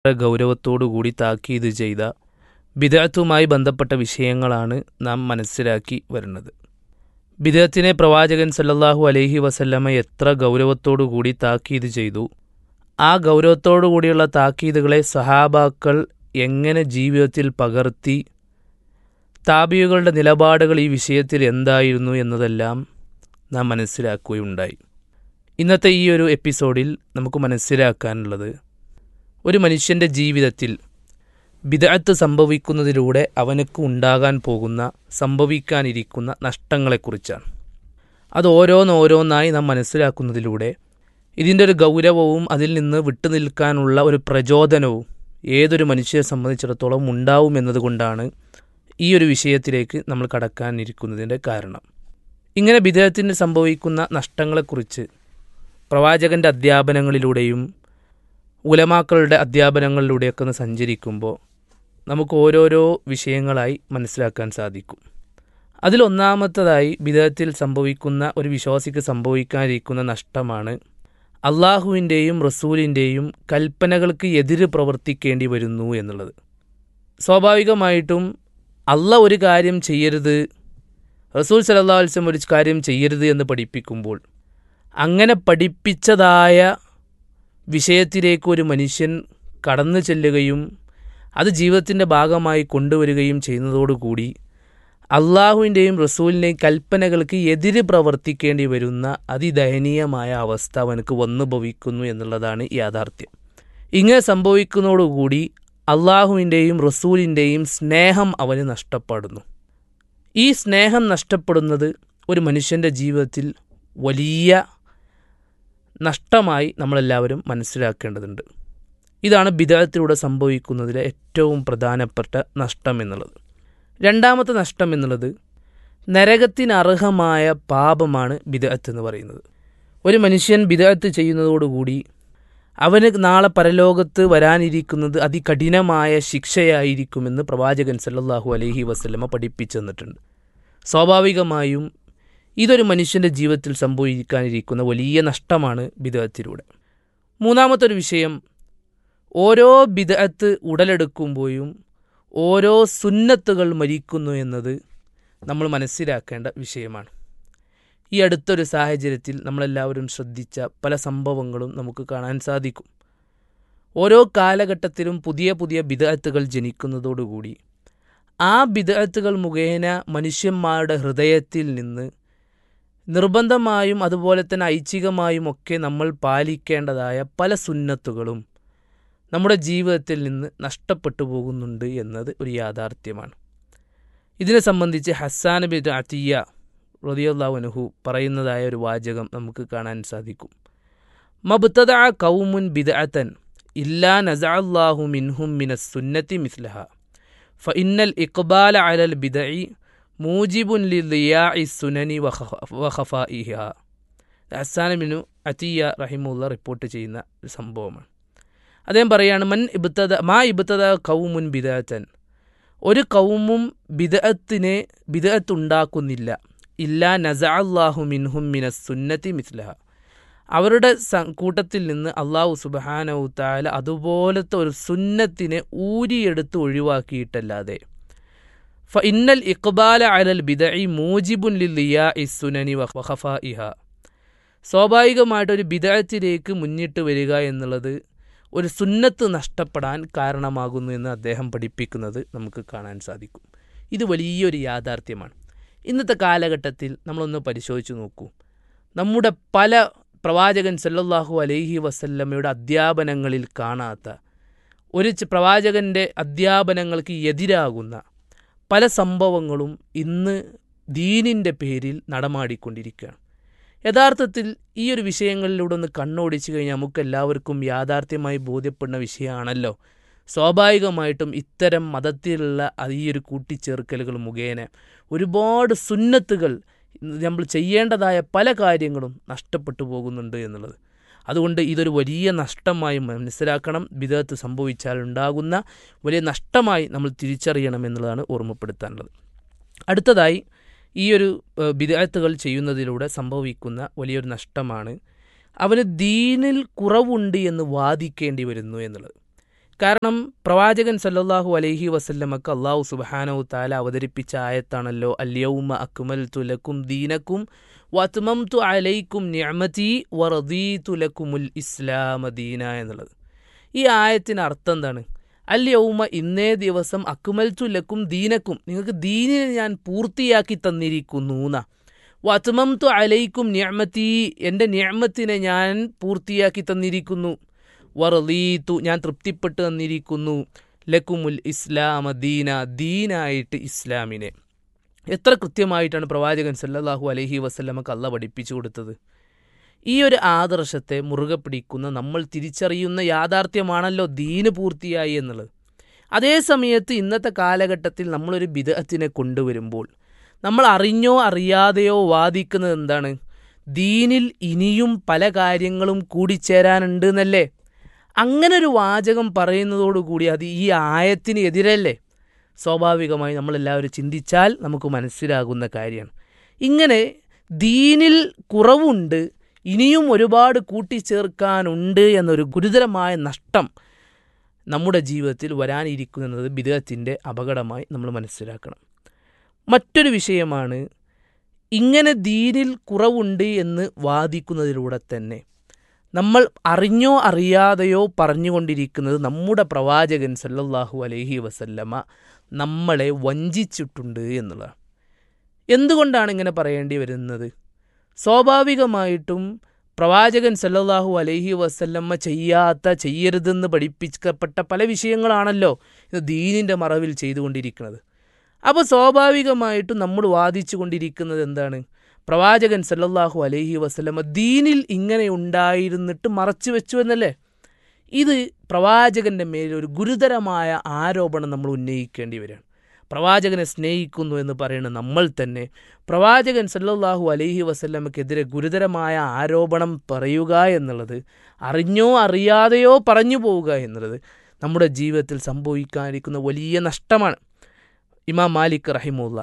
ഗൗരവത്തോടുകൂടി താക്കീത് ചെയ്ത ബിദഅത്തുമായി ബന്ധപ്പെട്ട വിഷയങ്ങളാണ് നാം മനസ്സിലാക്കി വരുന്നത് ബിദഅത്തിനെ പ്രവാചകൻ സല്ലല്ലാഹു അലൈഹി വസല്ലമ എത്ര ഗൗരവത്തോടുകൂടി താക്കീത് ചെയ്തു ആ ഗൗരവത്തോടുകൂടിയുള്ള താക്കീതുകളെ സഹാബാക്കൾ എങ്ങനെ ജീവിതത്തിൽ പകർത്തി താബിയുകളുടെ നിലപാടുകൾ ഈ വിഷയത്തിൽ എന്തായിരുന്നു എന്നതെല്ലാം നാം മനസ്സിലാക്കുകയുണ്ടായി ഇന്നത്തെ ഈ ഒരു എപ്പിസോഡിൽ നമുക്ക് മനസ്സിലാക്കാനുള്ളത് ഒരു മനുഷ്യൻ്റെ ജീവിതത്തിൽ ബിദഅത്ത് സംഭവിക്കുന്നതിലൂടെ അവനക്ക് ഉണ്ടാകാൻ പോകുന്ന സംഭവിക്കാനിരിക്കുന്ന നഷ്ടങ്ങളെക്കുറിച്ചാണ് അത് ഓരോന്നോരോന്നായി നാം മനസ്സിലാക്കുന്നതിലൂടെ ഇതിൻ്റെ ഒരു ഗൗരവവും അതിൽ നിന്ന് വിട്ടുനിൽക്കാനുള്ള ഒരു പ്രചോദനവും ഏതൊരു മനുഷ്യരെ സംബന്ധിച്ചിടത്തോളം ഉണ്ടാവുമെന്നതുകൊണ്ടാണ് ഈ ഒരു വിഷയത്തിലേക്ക് നമ്മൾ കടക്കാനിരിക്കുന്നതിൻ്റെ കാരണം ഇങ്ങനെ ബിദഅത്തിന് സംഭവിക്കുന്ന നഷ്ടങ്ങളെക്കുറിച്ച് പ്രവാചകൻ്റെ അധ്യാപനങ്ങളിലൂടെയും ഉലമാക്കളുടെ അധ്യാപനങ്ങളിലൂടെയൊക്കെ ഒന്ന് സഞ്ചരിക്കുമ്പോൾ നമുക്ക് ഓരോരോ വിഷയങ്ങളായി മനസ്സിലാക്കാൻ സാധിക്കും അതിലൊന്നാമത്തതായി ബിദഅത്തിൽ സംഭവിക്കുന്ന ഒരു വിശ്വാസിക്ക് സംഭവിക്കാനിരിക്കുന്ന നഷ്ടമാണ് അള്ളാഹുവിൻ്റെയും റസൂലിൻ്റെയും കൽപ്പനകൾക്ക് എതിര് പ്രവർത്തിക്കേണ്ടി വരുന്നു എന്നുള്ളത് സ്വാഭാവികമായിട്ടും അല്ല ഒരു കാര്യം ചെയ്യരുത് റസൂൽ സലല്ലാ വത്സം ഒരു കാര്യം ചെയ്യരുത് എന്ന് പഠിപ്പിക്കുമ്പോൾ അങ്ങനെ പഠിപ്പിച്ചതായ വിഷയത്തിലേക്ക് ഒരു മനുഷ്യൻ കടന്നു ചെല്ലുകയും അത് ജീവിതത്തിൻ്റെ ഭാഗമായി കൊണ്ടുവരികയും ചെയ്യുന്നതോടുകൂടി അള്ളാഹുവിൻ്റെയും റസൂലിൻ്റെയും കൽപ്പനകൾക്ക് എതിര് പ്രവർത്തിക്കേണ്ടി വരുന്ന അതിദയനീയമായ അവസ്ഥ അവനക്ക് വന്നു ഭവിക്കുന്നു എന്നുള്ളതാണ് യാഥാർത്ഥ്യം ഇങ്ങനെ സംഭവിക്കുന്നതോടുകൂടി അള്ളാഹുവിൻ്റെയും റസൂലിൻ്റെയും സ്നേഹം അവന് നഷ്ടപ്പെടുന്നു ഈ സ്നേഹം നഷ്ടപ്പെടുന്നത് ഒരു മനുഷ്യൻ്റെ ജീവിതത്തിൽ വലിയ നഷ്ടമായി നമ്മളെല്ലാവരും മനസ്സിലാക്കേണ്ടതുണ്ട് ഇതാണ് ബിദാത്തിലൂടെ സംഭവിക്കുന്നതിലെ ഏറ്റവും പ്രധാനപ്പെട്ട നഷ്ടം എന്നുള്ളത് രണ്ടാമത്തെ നഷ്ടം എന്നുള്ളത് നരകത്തിനർഹമായ പാപമാണ് ബിദഅത്ത് എന്ന് പറയുന്നത് ഒരു മനുഷ്യൻ ബിദഅത്ത് ചെയ്യുന്നതോടുകൂടി അവന് നാളെ പരലോകത്ത് വരാനിരിക്കുന്നത് അതികഠിനമായ ശിക്ഷയായിരിക്കുമെന്ന് പ്രവാചകൻ സല്ലല്ലാഹു അലൈഹി വസല്ലമ പഠിപ്പിച്ചു തന്നിട്ടുണ്ട് സ്വാഭാവികമായും ഇതൊരു മനുഷ്യൻ്റെ ജീവിതത്തിൽ സംഭവിക്കാനിരിക്കുന്ന വലിയ നഷ്ടമാണ് ബിദഅത്തിലൂടെ മൂന്നാമത്തെ ഒരു വിഷയം ഓരോ ബിദഅത്ത് ഉടലെടുക്കുമ്പോഴും ഓരോ സുന്നത്തുകൾ മരിക്കുന്നു എന്നത് നമ്മൾ മനസ്സിലാക്കേണ്ട വിഷയമാണ് ഈ അടുത്തൊരു സാഹചര്യത്തിൽ നമ്മളെല്ലാവരും ശ്രദ്ധിച്ച പല സംഭവങ്ങളും നമുക്ക് കാണാൻ സാധിക്കും ഓരോ കാലഘട്ടത്തിലും പുതിയ പുതിയ ബിദഅത്തുകൾ ജനിക്കുന്നതോടുകൂടി ആ ബിദഅത്തുകൾ മുഖേന മനുഷ്യന്മാരുടെ ഹൃദയത്തിൽ നിന്ന് നിർബന്ധമായും അതുപോലെ തന്നെ ഐച്ഛികമായും ഒക്കെ നമ്മൾ പാലിക്കേണ്ടതായ പല സുന്നത്തുകളും നമ്മുടെ ജീവിതത്തിൽ നിന്ന് നഷ്ടപ്പെട്ടു പോകുന്നുണ്ട് എന്നത് ഒരു യാഥാർത്ഥ്യമാണ് ഇതിനെ സംബന്ധിച്ച് ഹസ്സാൻ ബിൻ അത്തിയ റതിയുല്ലാവനുഹു പറയുന്നതായ ഒരു വാചകം നമുക്ക് കാണാൻ സാധിക്കും മബ്തദ കൗമുൻ ബിദഅത്തൻ ഇല്ലാ നസഅല്ലാഹു മിൻഹും മിനസ് സുന്നത്തി മിസ്ലഹ ഫഇന്നൽ ഇഖ്ബാല അലൽ ബിദഇ മൂജിബുൻ ലിയാഇ സുനനി വഖഫാഇഹ ഹസ്സാൻ ബിനു അത്തിയ റഹിമുല്ല റിപ്പോർട്ട് ചെയ്യുന്ന ഒരു സംഭവമാണ് അദ്ദേഹം പറയാണ് മൻ ഇബ്തദ മാ ഇബ്തദ കൗമുൻ ബിദഅത്തൻ ഒരു കൗമും ബിദഅത്തിനെ ബിദഅത്ത് ഉണ്ടാക്കുന്നില്ല ഇല്ലാ നസഅല്ലാഹു മിൻഹും മിനസ് സുന്നത്തി മിസ്ലഹ അവരുടെ കൂട്ടത്തിൽ നിന്ന് അള്ളാഹു സുബാനവു താല അതുപോലത്തെ ഒരു സുന്നത്തിനെ ഊരിയെടുത്ത് ഒഴിവാക്കിയിട്ടല്ലാതെ ഫ ഇന്നൽ ഇഖ്ബാല അലൽ ബിദഇ മൂജിബുൻ ലിയാ ഇസുനനി വഖഫ ഇഹ സ്വാഭാവികമായിട്ടൊരു ബിദഅത്തിലേക്ക് മുന്നിട്ട് വരിക എന്നുള്ളത് ഒരു സുന്നത്ത് നഷ്ടപ്പെടാൻ കാരണമാകുന്നു എന്ന് അദ്ദേഹം പഠിപ്പിക്കുന്നത് നമുക്ക് കാണാൻ സാധിക്കും ഇത് വലിയൊരു യാഥാർത്ഥ്യമാണ് ഇന്നത്തെ കാലഘട്ടത്തിൽ നമ്മളൊന്ന് പരിശോധിച്ച് നോക്കൂ നമ്മുടെ പല പ്രവാചകൻ സല്ലല്ലാഹു അലൈഹി വസല്ലമ്മയുടെ അധ്യാപനങ്ങളിൽ കാണാത്ത ഒരു പ്രവാചകൻ്റെ അധ്യാപനങ്ങൾക്ക് എതിരാകുന്ന പല സംഭവങ്ങളും ഇന്ന് ദീനിൻ്റെ പേരിൽ നടമാടിക്കൊണ്ടിരിക്കുകയാണ് യഥാർത്ഥത്തിൽ ഈ ഒരു വിഷയങ്ങളിലൂടെ ഒന്ന് കണ്ണോടിച്ചു കഴിഞ്ഞാൽ നമുക്ക് എല്ലാവർക്കും യാഥാർത്ഥ്യമായി ബോധ്യപ്പെടുന്ന വിഷയമാണല്ലോ സ്വാഭാവികമായിട്ടും ഇത്തരം മതത്തിലുള്ള ഈ ഒരു കൂട്ടിച്ചേർക്കലുകൾ മുഖേന ഒരുപാട് സുന്നത്തുകൾ നമ്മൾ ചെയ്യേണ്ടതായ പല കാര്യങ്ങളും നഷ്ടപ്പെട്ടു പോകുന്നുണ്ട് എന്നുള്ളത് അതുകൊണ്ട് ഇതൊരു വലിയ നഷ്ടമായി മനസ്സിലാക്കണം വിധത്ത് സംഭവിച്ചാൽ ഉണ്ടാകുന്ന വലിയ നഷ്ടമായി നമ്മൾ തിരിച്ചറിയണം എന്നുള്ളതാണ് ഓർമ്മപ്പെടുത്താനുള്ളത് അടുത്തതായി ഈ ഒരു ബിദഅത്തുകൾ ചെയ്യുന്നതിലൂടെ സംഭവിക്കുന്ന വലിയൊരു നഷ്ടമാണ് അവന് ദീനിൽ കുറവുണ്ട് എന്ന് വാദിക്കേണ്ടി വരുന്നു എന്നുള്ളത് കാരണം പ്രവാചകൻ സല്ലല്ലാഹു അലൈഹി വസല്ലമക്ക് അള്ളാഹു സുബ്ഹാനഹു താല അവതരിപ്പിച്ച ആയത്താണല്ലോ അല്യൗമ അക്മൽ തുലക്കും ദീനക്കും വത്മംതു അലൈക്കും നിഅമതി വറദീതു ലക്കുമുൽ ഇസ്ലാമ ദീന എന്നുള്ളത് ഈ ആയത്തിന് അർത്ഥം എന്താണ് അല്യൗമ ഇന്നേ ദിവസം അക്മൽത്തു ലക്കും ദീനക്കും നിങ്ങൾക്ക് ദീനിനെ ഞാൻ പൂർത്തിയാക്കി തന്നിരിക്കുന്നു എന്നാ വത്മംതു അലൈക്കും നിഅമതി എൻ്റെ നിഅമത്തിനെ ഞാൻ പൂർത്തിയാക്കി തന്നിരിക്കുന്നു വറലീത്തു ഞാൻ തൃപ്തിപ്പെട്ട് തന്നിരിക്കുന്നു ലക്കുമുൽ ഇസ്ലാമ ദീന ദീനായിട്ട് ഇസ്ലാമിനെ എത്ര കൃത്യമായിട്ടാണ് പ്രവാചകൻ സല്ലല്ലാഹു അലൈഹി വസല്ലമക്ക് അല്ല പഠിപ്പിച്ചു കൊടുത്തത് ഈ ഒരു ആദർശത്തെ മുറുകെ പിടിക്കുന്ന നമ്മൾ തിരിച്ചറിയുന്ന യാഥാർത്ഥ്യമാണല്ലോ ദീന് പൂർത്തിയായി എന്നുള്ളത് അതേ സമയത്ത് ഇന്നത്തെ കാലഘട്ടത്തിൽ നമ്മളൊരു ബിദഅത്തിനെ കൊണ്ടുവരുമ്പോൾ നമ്മൾ അറിഞ്ഞോ അറിയാതെയോ വാദിക്കുന്നത് എന്താണ് ദീനിൽ ഇനിയും പല കാര്യങ്ങളും കൂടിച്ചേരാനുണ്ട് എന്നല്ലേ അങ്ങനെ ഒരു വാചകം പറയുന്നതോടുകൂടി അത് ഈ ആയത്തിന് എതിരല്ലേ സ്വാഭാവികമായി നമ്മളെല്ലാവരും ചിന്തിച്ചാൽ നമുക്ക് മനസ്സിലാകുന്ന കാര്യമാണ് ഇങ്ങനെ ദീനിൽ കുറവുണ്ട് ഇനിയും ഒരുപാട് കൂട്ടിച്ചേർക്കാനുണ്ട് എന്നൊരു ഗുരുതരമായ നഷ്ടം നമ്മുടെ ജീവിതത്തിൽ വരാനിരിക്കുന്നത് ബിദത്തിൻ്റെ അപകടമായി നമ്മൾ മനസ്സിലാക്കണം മറ്റൊരു വിഷയമാണ് ഇങ്ങനെ ദീനിൽ കുറവുണ്ട് എന്ന് വാദിക്കുന്നതിലൂടെ തന്നെ നമ്മൾ അറിഞ്ഞോ അറിയാതെയോ പറഞ്ഞുകൊണ്ടിരിക്കുന്നത് നമ്മുടെ പ്രവാചകൻ സല്ലല്ലാഹു അലൈഹി വസല്ലമ നമ്മളെ വഞ്ചിച്ചിട്ടുണ്ട് എന്നുള്ളതാണ് എന്തുകൊണ്ടാണ് ഇങ്ങനെ പറയേണ്ടി വരുന്നത് സ്വാഭാവികമായിട്ടും പ്രവാചകൻ സല്ലല്ലാഹു അലൈഹി വസല്ലമ്മ ചെയ്യാത്ത ചെയ്യരുതെന്ന് പഠിപ്പിക്കപ്പെട്ട പല വിഷയങ്ങളാണല്ലോ ഇത് ദീനിൻ്റെ മറവിൽ ചെയ്തുകൊണ്ടിരിക്കുന്നത് അപ്പോൾ സ്വാഭാവികമായിട്ടും നമ്മൾ വാദിച്ചു കൊണ്ടിരിക്കുന്നത് എന്താണ് പ്രവാചകൻ സല്ലല്ലാഹു അലൈഹി വസല്ലമ ദീനിൽ ഇങ്ങനെ ഉണ്ടായിരുന്നിട്ട് മറച്ചു വെച്ചു എന്നല്ലേ ഇത് പ്രവാചകൻ്റെ മേൽ ഒരു ഗുരുതരമായ ആരോപണം നമ്മൾ ഉന്നയിക്കേണ്ടി വരികയാണ് പ്രവാചകനെ സ്നേഹിക്കുന്നു എന്ന് പറയുന്ന നമ്മൾ തന്നെ പ്രവാചകൻ സല്ലല്ലാഹു അലൈഹി വസല്ലമക്കെതിരെ ഗുരുതരമായ ആരോപണം പറയുക എന്നുള്ളത് അറിഞ്ഞോ അറിയാതെയോ പറഞ്ഞു പോവുക എന്നുള്ളത് നമ്മുടെ ജീവിതത്തിൽ സംഭവിക്കാനിരിക്കുന്ന വലിയ നഷ്ടമാണ് ഇമാം മാലിക് റഹിമുല്ല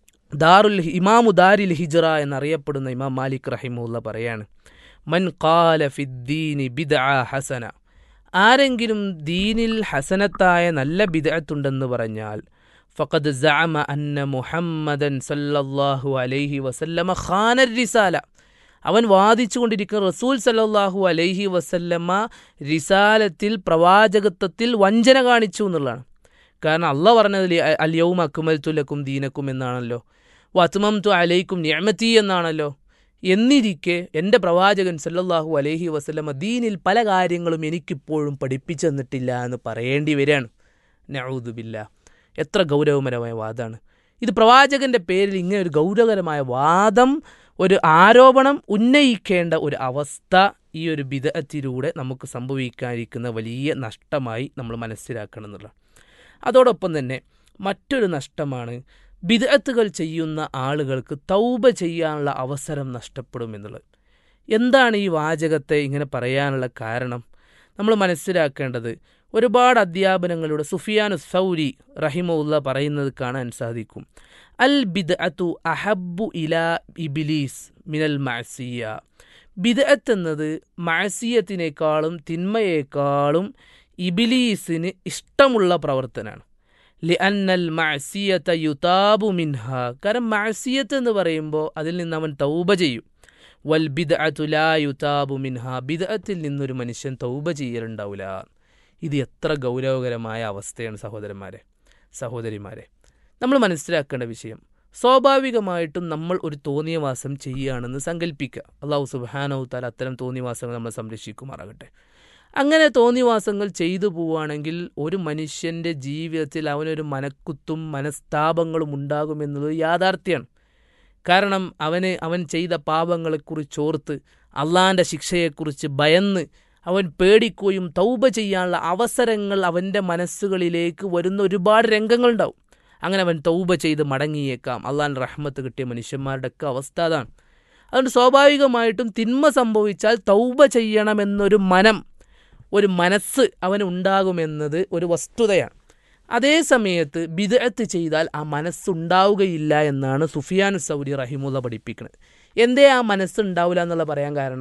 ദാറുൽ ഇമാമു ദാരിൽ ഹിജറ എന്നറിയപ്പെടുന്ന ഇമാം മാലിക് റഹിമുല്ല പറയാണ് മൻ കാല ഫിദ്ദീനി ബിദ ഹസന ആരെങ്കിലും ദീനിൽ ഹസനത്തായ നല്ല ബിദഅത്തുണ്ടെന്ന് പറഞ്ഞാൽ ഫഖദ് സഅമ അന്ന മുഹമ്മദൻ സല്ലല്ലാഹു അലൈഹി വസല്ലമ ഖാനർ റിസാല അവൻ വാദിച്ചുകൊണ്ടിരിക്കുന്ന റസൂൽ സല്ലല്ലാഹു അലൈഹി വസല്ലമ റിസാലത്തിൽ പ്രവാചകത്വത്തിൽ വഞ്ചന കാണിച്ചു എന്നുള്ളതാണ് കാരണം അള്ള പറഞ്ഞതിൽ അല്യവും അക്കുമൽത്തുലക്കും ദീനക്കും എന്നാണല്ലോ വത്മം തു അലൈക്കും നിയമത്തി എന്നാണല്ലോ എന്നിരിക്കെ എൻ്റെ പ്രവാചകൻ സല്ലല്ലാഹു അലൈഹി വസല്ലമ ദീനിൽ പല കാര്യങ്ങളും എനിക്കിപ്പോഴും പഠിപ്പിച്ചു തന്നിട്ടില്ല എന്ന് പറയേണ്ടി വരികയാണ് നഊദുബില്ല എത്ര ഗൗരവപരമായ വാദമാണ് ഇത് പ്രവാചകന്റെ പേരിൽ ഇങ്ങനെ ഒരു ഗൗരവകരമായ വാദം ഒരു ആരോപണം ഉന്നയിക്കേണ്ട ഒരു അവസ്ഥ ഈ ഒരു ബിദത്തിലൂടെ നമുക്ക് സംഭവിക്കാനിരിക്കുന്ന വലിയ നഷ്ടമായി നമ്മൾ മനസ്സിലാക്കണം എന്നുള്ളത് അതോടൊപ്പം തന്നെ മറ്റൊരു നഷ്ടമാണ് ബിദഅത്തുകൾ ചെയ്യുന്ന ആളുകൾക്ക് തൗബ ചെയ്യാനുള്ള അവസരം നഷ്ടപ്പെടുമെന്നുള്ളത് എന്താണ് ഈ വാചകത്തെ ഇങ്ങനെ പറയാനുള്ള കാരണം നമ്മൾ മനസ്സിലാക്കേണ്ടത് ഒരുപാട് അധ്യാപനങ്ങളുടെ സുഫിയാനു സൗരി റഹിമുല്ല പറയുന്നത് കാണാൻ സാധിക്കും അൽ ബിദ്അത്തു അഹബ്ബു ഇല ഇബിലീസ് മിനൽ മഅസിയ ബിദ്അത്ത് എന്നത് മഅസിയത്തിനേക്കാളും തിന്മയേക്കാളും ഇബിലീസിന് ഇഷ്ടമുള്ള പ്രവർത്തനമാണ് ലി അന്നൽ മഅസിയത്ത യുതാബു മിൻഹ കാരണം മഅസിയത്ത് എന്ന് പറയുമ്പോൾ അതിൽ നിന്ന് അവൻ തൗബ ചെയ്യും വൽ ബിദ്അത്തു ലാ യുതാബു മിൻഹ ബിദ്അത്തിൽ നിന്നൊരു മനുഷ്യൻ തൗബ ചെയ്യലുണ്ടാവില്ല ഇത് എത്ര ഗൗരവകരമായ അവസ്ഥയാണ് സഹോദരന്മാരെ സഹോദരിമാരെ നമ്മൾ മനസ്സിലാക്കേണ്ട വിഷയം സ്വാഭാവികമായിട്ടും നമ്മൾ ഒരു തോന്നിയവാസം ചെയ്യുകയാണെന്ന് സങ്കല്പിക്കുക അള്ളാഹു സുബാനവു താല അത്തരം തോന്നിയവാസങ്ങൾ നമ്മൾ സംരക്ഷിക്കുമാറാകട്ടെ അങ്ങനെ തോന്നിവാസങ്ങൾ ചെയ്തു പോവുകയാണെങ്കിൽ ഒരു മനുഷ്യൻ്റെ ജീവിതത്തിൽ അവനൊരു മനക്കുത്തും മനസ്താപങ്ങളും ഉണ്ടാകുമെന്നുള്ളത് യാഥാർത്ഥ്യമാണ് കാരണം അവന് അവൻ ചെയ്ത പാപങ്ങളെക്കുറിച്ച് ഓർത്ത് അള്ളാൻ്റെ ശിക്ഷയെക്കുറിച്ച് ഭയന്ന് അവൻ പേടിക്കുകയും തൗബ ചെയ്യാനുള്ള അവസരങ്ങൾ അവൻ്റെ മനസ്സുകളിലേക്ക് വരുന്ന ഒരുപാട് രംഗങ്ങളുണ്ടാവും അങ്ങനെ അവൻ തൗബ ചെയ്ത് മടങ്ങിയേക്കാം അള്ളാൻ റഹ്മത്ത് കിട്ടിയ മനുഷ്യന്മാരുടെയൊക്കെ അവസ്ഥ അതാണ് അതുകൊണ്ട് സ്വാഭാവികമായിട്ടും തിന്മ സംഭവിച്ചാൽ തൗബ ചെയ്യണമെന്നൊരു മനം ഒരു മനസ്സ് അവന് ഉണ്ടാകുമെന്നത് ഒരു വസ്തുതയാണ് അതേ സമയത്ത് ബിദഅത്ത് ചെയ്താൽ ആ മനസ്സുണ്ടാവുകയില്ല എന്നാണ് സുഫിയാൻ സൗരി റഹിമുല്ല പഠിപ്പിക്കുന്നത് എന്തേ ആ മനസ്സുണ്ടാവില്ല എന്നുള്ള പറയാൻ കാരണം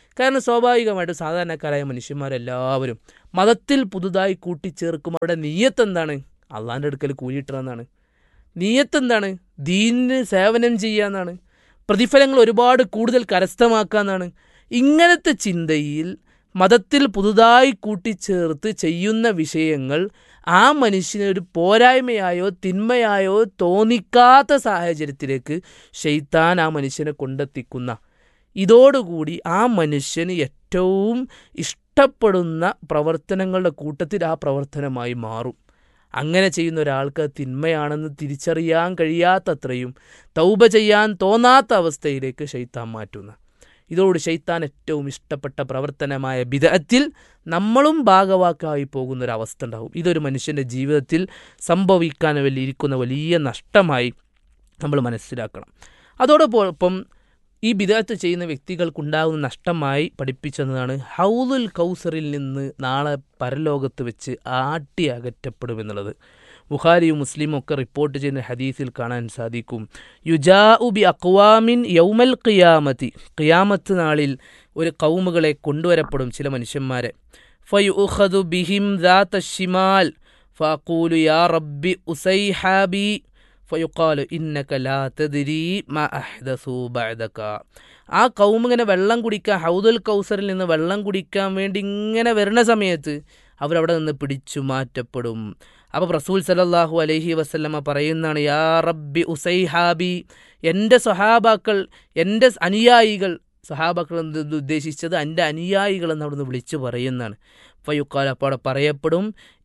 കാരണം സ്വാഭാവികമായിട്ട് സാധാരണക്കാരായ മനുഷ്യന്മാരെല്ലാവരും മതത്തിൽ പുതുതായി കൂട്ടിച്ചേർക്കും അവരുടെ നീയത്ത് എന്താണ് അള്ളാൻ്റെ അടുക്കൽ കൂലിയിട്ടണമെന്നാണ് നീയത്ത് എന്താണ് ദീനിന് സേവനം ചെയ്യാന്നാണ് പ്രതിഫലങ്ങൾ ഒരുപാട് കൂടുതൽ കരസ്ഥമാക്കാന്നാണ് ഇങ്ങനത്തെ ചിന്തയിൽ മതത്തിൽ പുതുതായി കൂട്ടിച്ചേർത്ത് ചെയ്യുന്ന വിഷയങ്ങൾ ആ മനുഷ്യന് ഒരു പോരായ്മയായോ തിന്മയായോ തോന്നിക്കാത്ത സാഹചര്യത്തിലേക്ക് ഷെയ്ത്താൻ ആ മനുഷ്യനെ കൊണ്ടെത്തിക്കുന്ന ഇതോടുകൂടി ആ മനുഷ്യന് ഏറ്റവും ഇഷ്ടപ്പെടുന്ന പ്രവർത്തനങ്ങളുടെ കൂട്ടത്തിൽ ആ പ്രവർത്തനമായി മാറും അങ്ങനെ ചെയ്യുന്ന ഒരാൾക്ക് തിന്മയാണെന്ന് തിരിച്ചറിയാൻ കഴിയാത്തത്രയും തൗബ ചെയ്യാൻ തോന്നാത്ത അവസ്ഥയിലേക്ക് ഷെയ്ത്താൻ മാറ്റുന്ന ഇതോട് ഷെയ്ത്താൻ ഏറ്റവും ഇഷ്ടപ്പെട്ട പ്രവർത്തനമായ ബിദഅത്തിൽ നമ്മളും ഭാഗവാക്കായി പോകുന്ന ഒരു അവസ്ഥ ഉണ്ടാവും ഇതൊരു മനുഷ്യൻ്റെ ജീവിതത്തിൽ സംഭവിക്കാൻ വലിയ ഇരിക്കുന്ന വലിയ നഷ്ടമായി നമ്മൾ മനസ്സിലാക്കണം അതോടൊപ്പം ഈ ബിദഅത്ത് ചെയ്യുന്ന വ്യക്തികൾക്കുണ്ടാകുന്ന നഷ്ടമായി പഠിപ്പിച്ചതാണ് ഹൗലുൽ കൗസറിൽ നിന്ന് നാളെ പരലോകത്ത് വെച്ച് ആട്ടി അകറ്റപ്പെടുമെന്നുള്ളത് ബുഖാരിയും മുസ്ലിമും ഒക്കെ റിപ്പോർട്ട് ചെയ്യുന്ന ഹദീസിൽ കാണാൻ സാധിക്കും യുജാ ഉബി അക്വാമിൻ യൗമൽ ഖിയാമത്തി ഖിയാമത്ത് നാളിൽ ഒരു കൗമുകളെ കൊണ്ടുവരപ്പെടും ചില മനുഷ്യന്മാരെ ഫയുഖദു ബിഹിം ദാത്ത ഷിമാൽ ഫാഖൂലു യാ റബ്ബി ഉസൈഹാബി ഫയുഖാലു ഇന്നക ലാ തദ്രി മാ അഹ്ദസു ബഅദക ആ കൗം ഇങ്ങനെ വെള്ളം കുടിക്കാൻ ഹൗദുൽ കൗസറിൽ നിന്ന് വെള്ളം കുടിക്കാൻ വേണ്ടി ഇങ്ങനെ വരുന്ന സമയത്ത് അവരവിടെ നിന്ന് പിടിച്ചു മാറ്റപ്പെടും അപ്പോൾ റസൂൽ സലല്ലാഹു അലൈഹി വസല്ലമ പറയുന്നതാണ് യാ റബ്ബി ഉസൈഹാബി എൻ്റെ സ്വഹാബാക്കൾ എൻ്റെ അനുയായികൾ സ്വഹാബാക്കൾ എന്ന് ഉദ്ദേശിച്ചത് എൻ്റെ അനുയായികൾ എന്ന് അവിടുന്ന് വിളിച്ചു പറയുന്നതാണ് ഫയുക്കാൽ അപ്പോൾ അവിടെ പറയപ്പെടും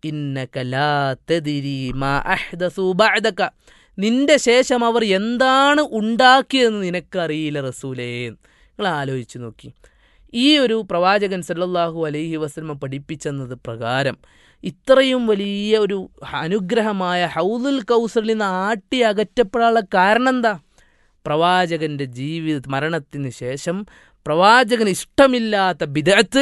ഇന്നക നിന്റെ ശേഷം അവർ എന്താണ് ഉണ്ടാക്കിയതെന്ന് നിനക്കറിയില്ല റസൂലേ നിങ്ങൾ ആലോചിച്ച് നോക്കി ഈ ഒരു പ്രവാചകൻ സല്ലല്ലാഹു അലൈഹി വസല്ലമ പഠിപ്പിച്ചെന്നത് പ്രകാരം ഇത്രയും വലിയ ഒരു അനുഗ്രഹമായ ഹൗദുൽ കൗസറിൽ നിന്ന് ആട്ടി അകറ്റപ്പെടാനുള്ള കാരണം എന്താ പ്രവാചകൻ്റെ ജീവിത മരണത്തിന് ശേഷം പ്രവാചകന് ഇഷ്ടമില്ലാത്ത ബിദഅത്ത്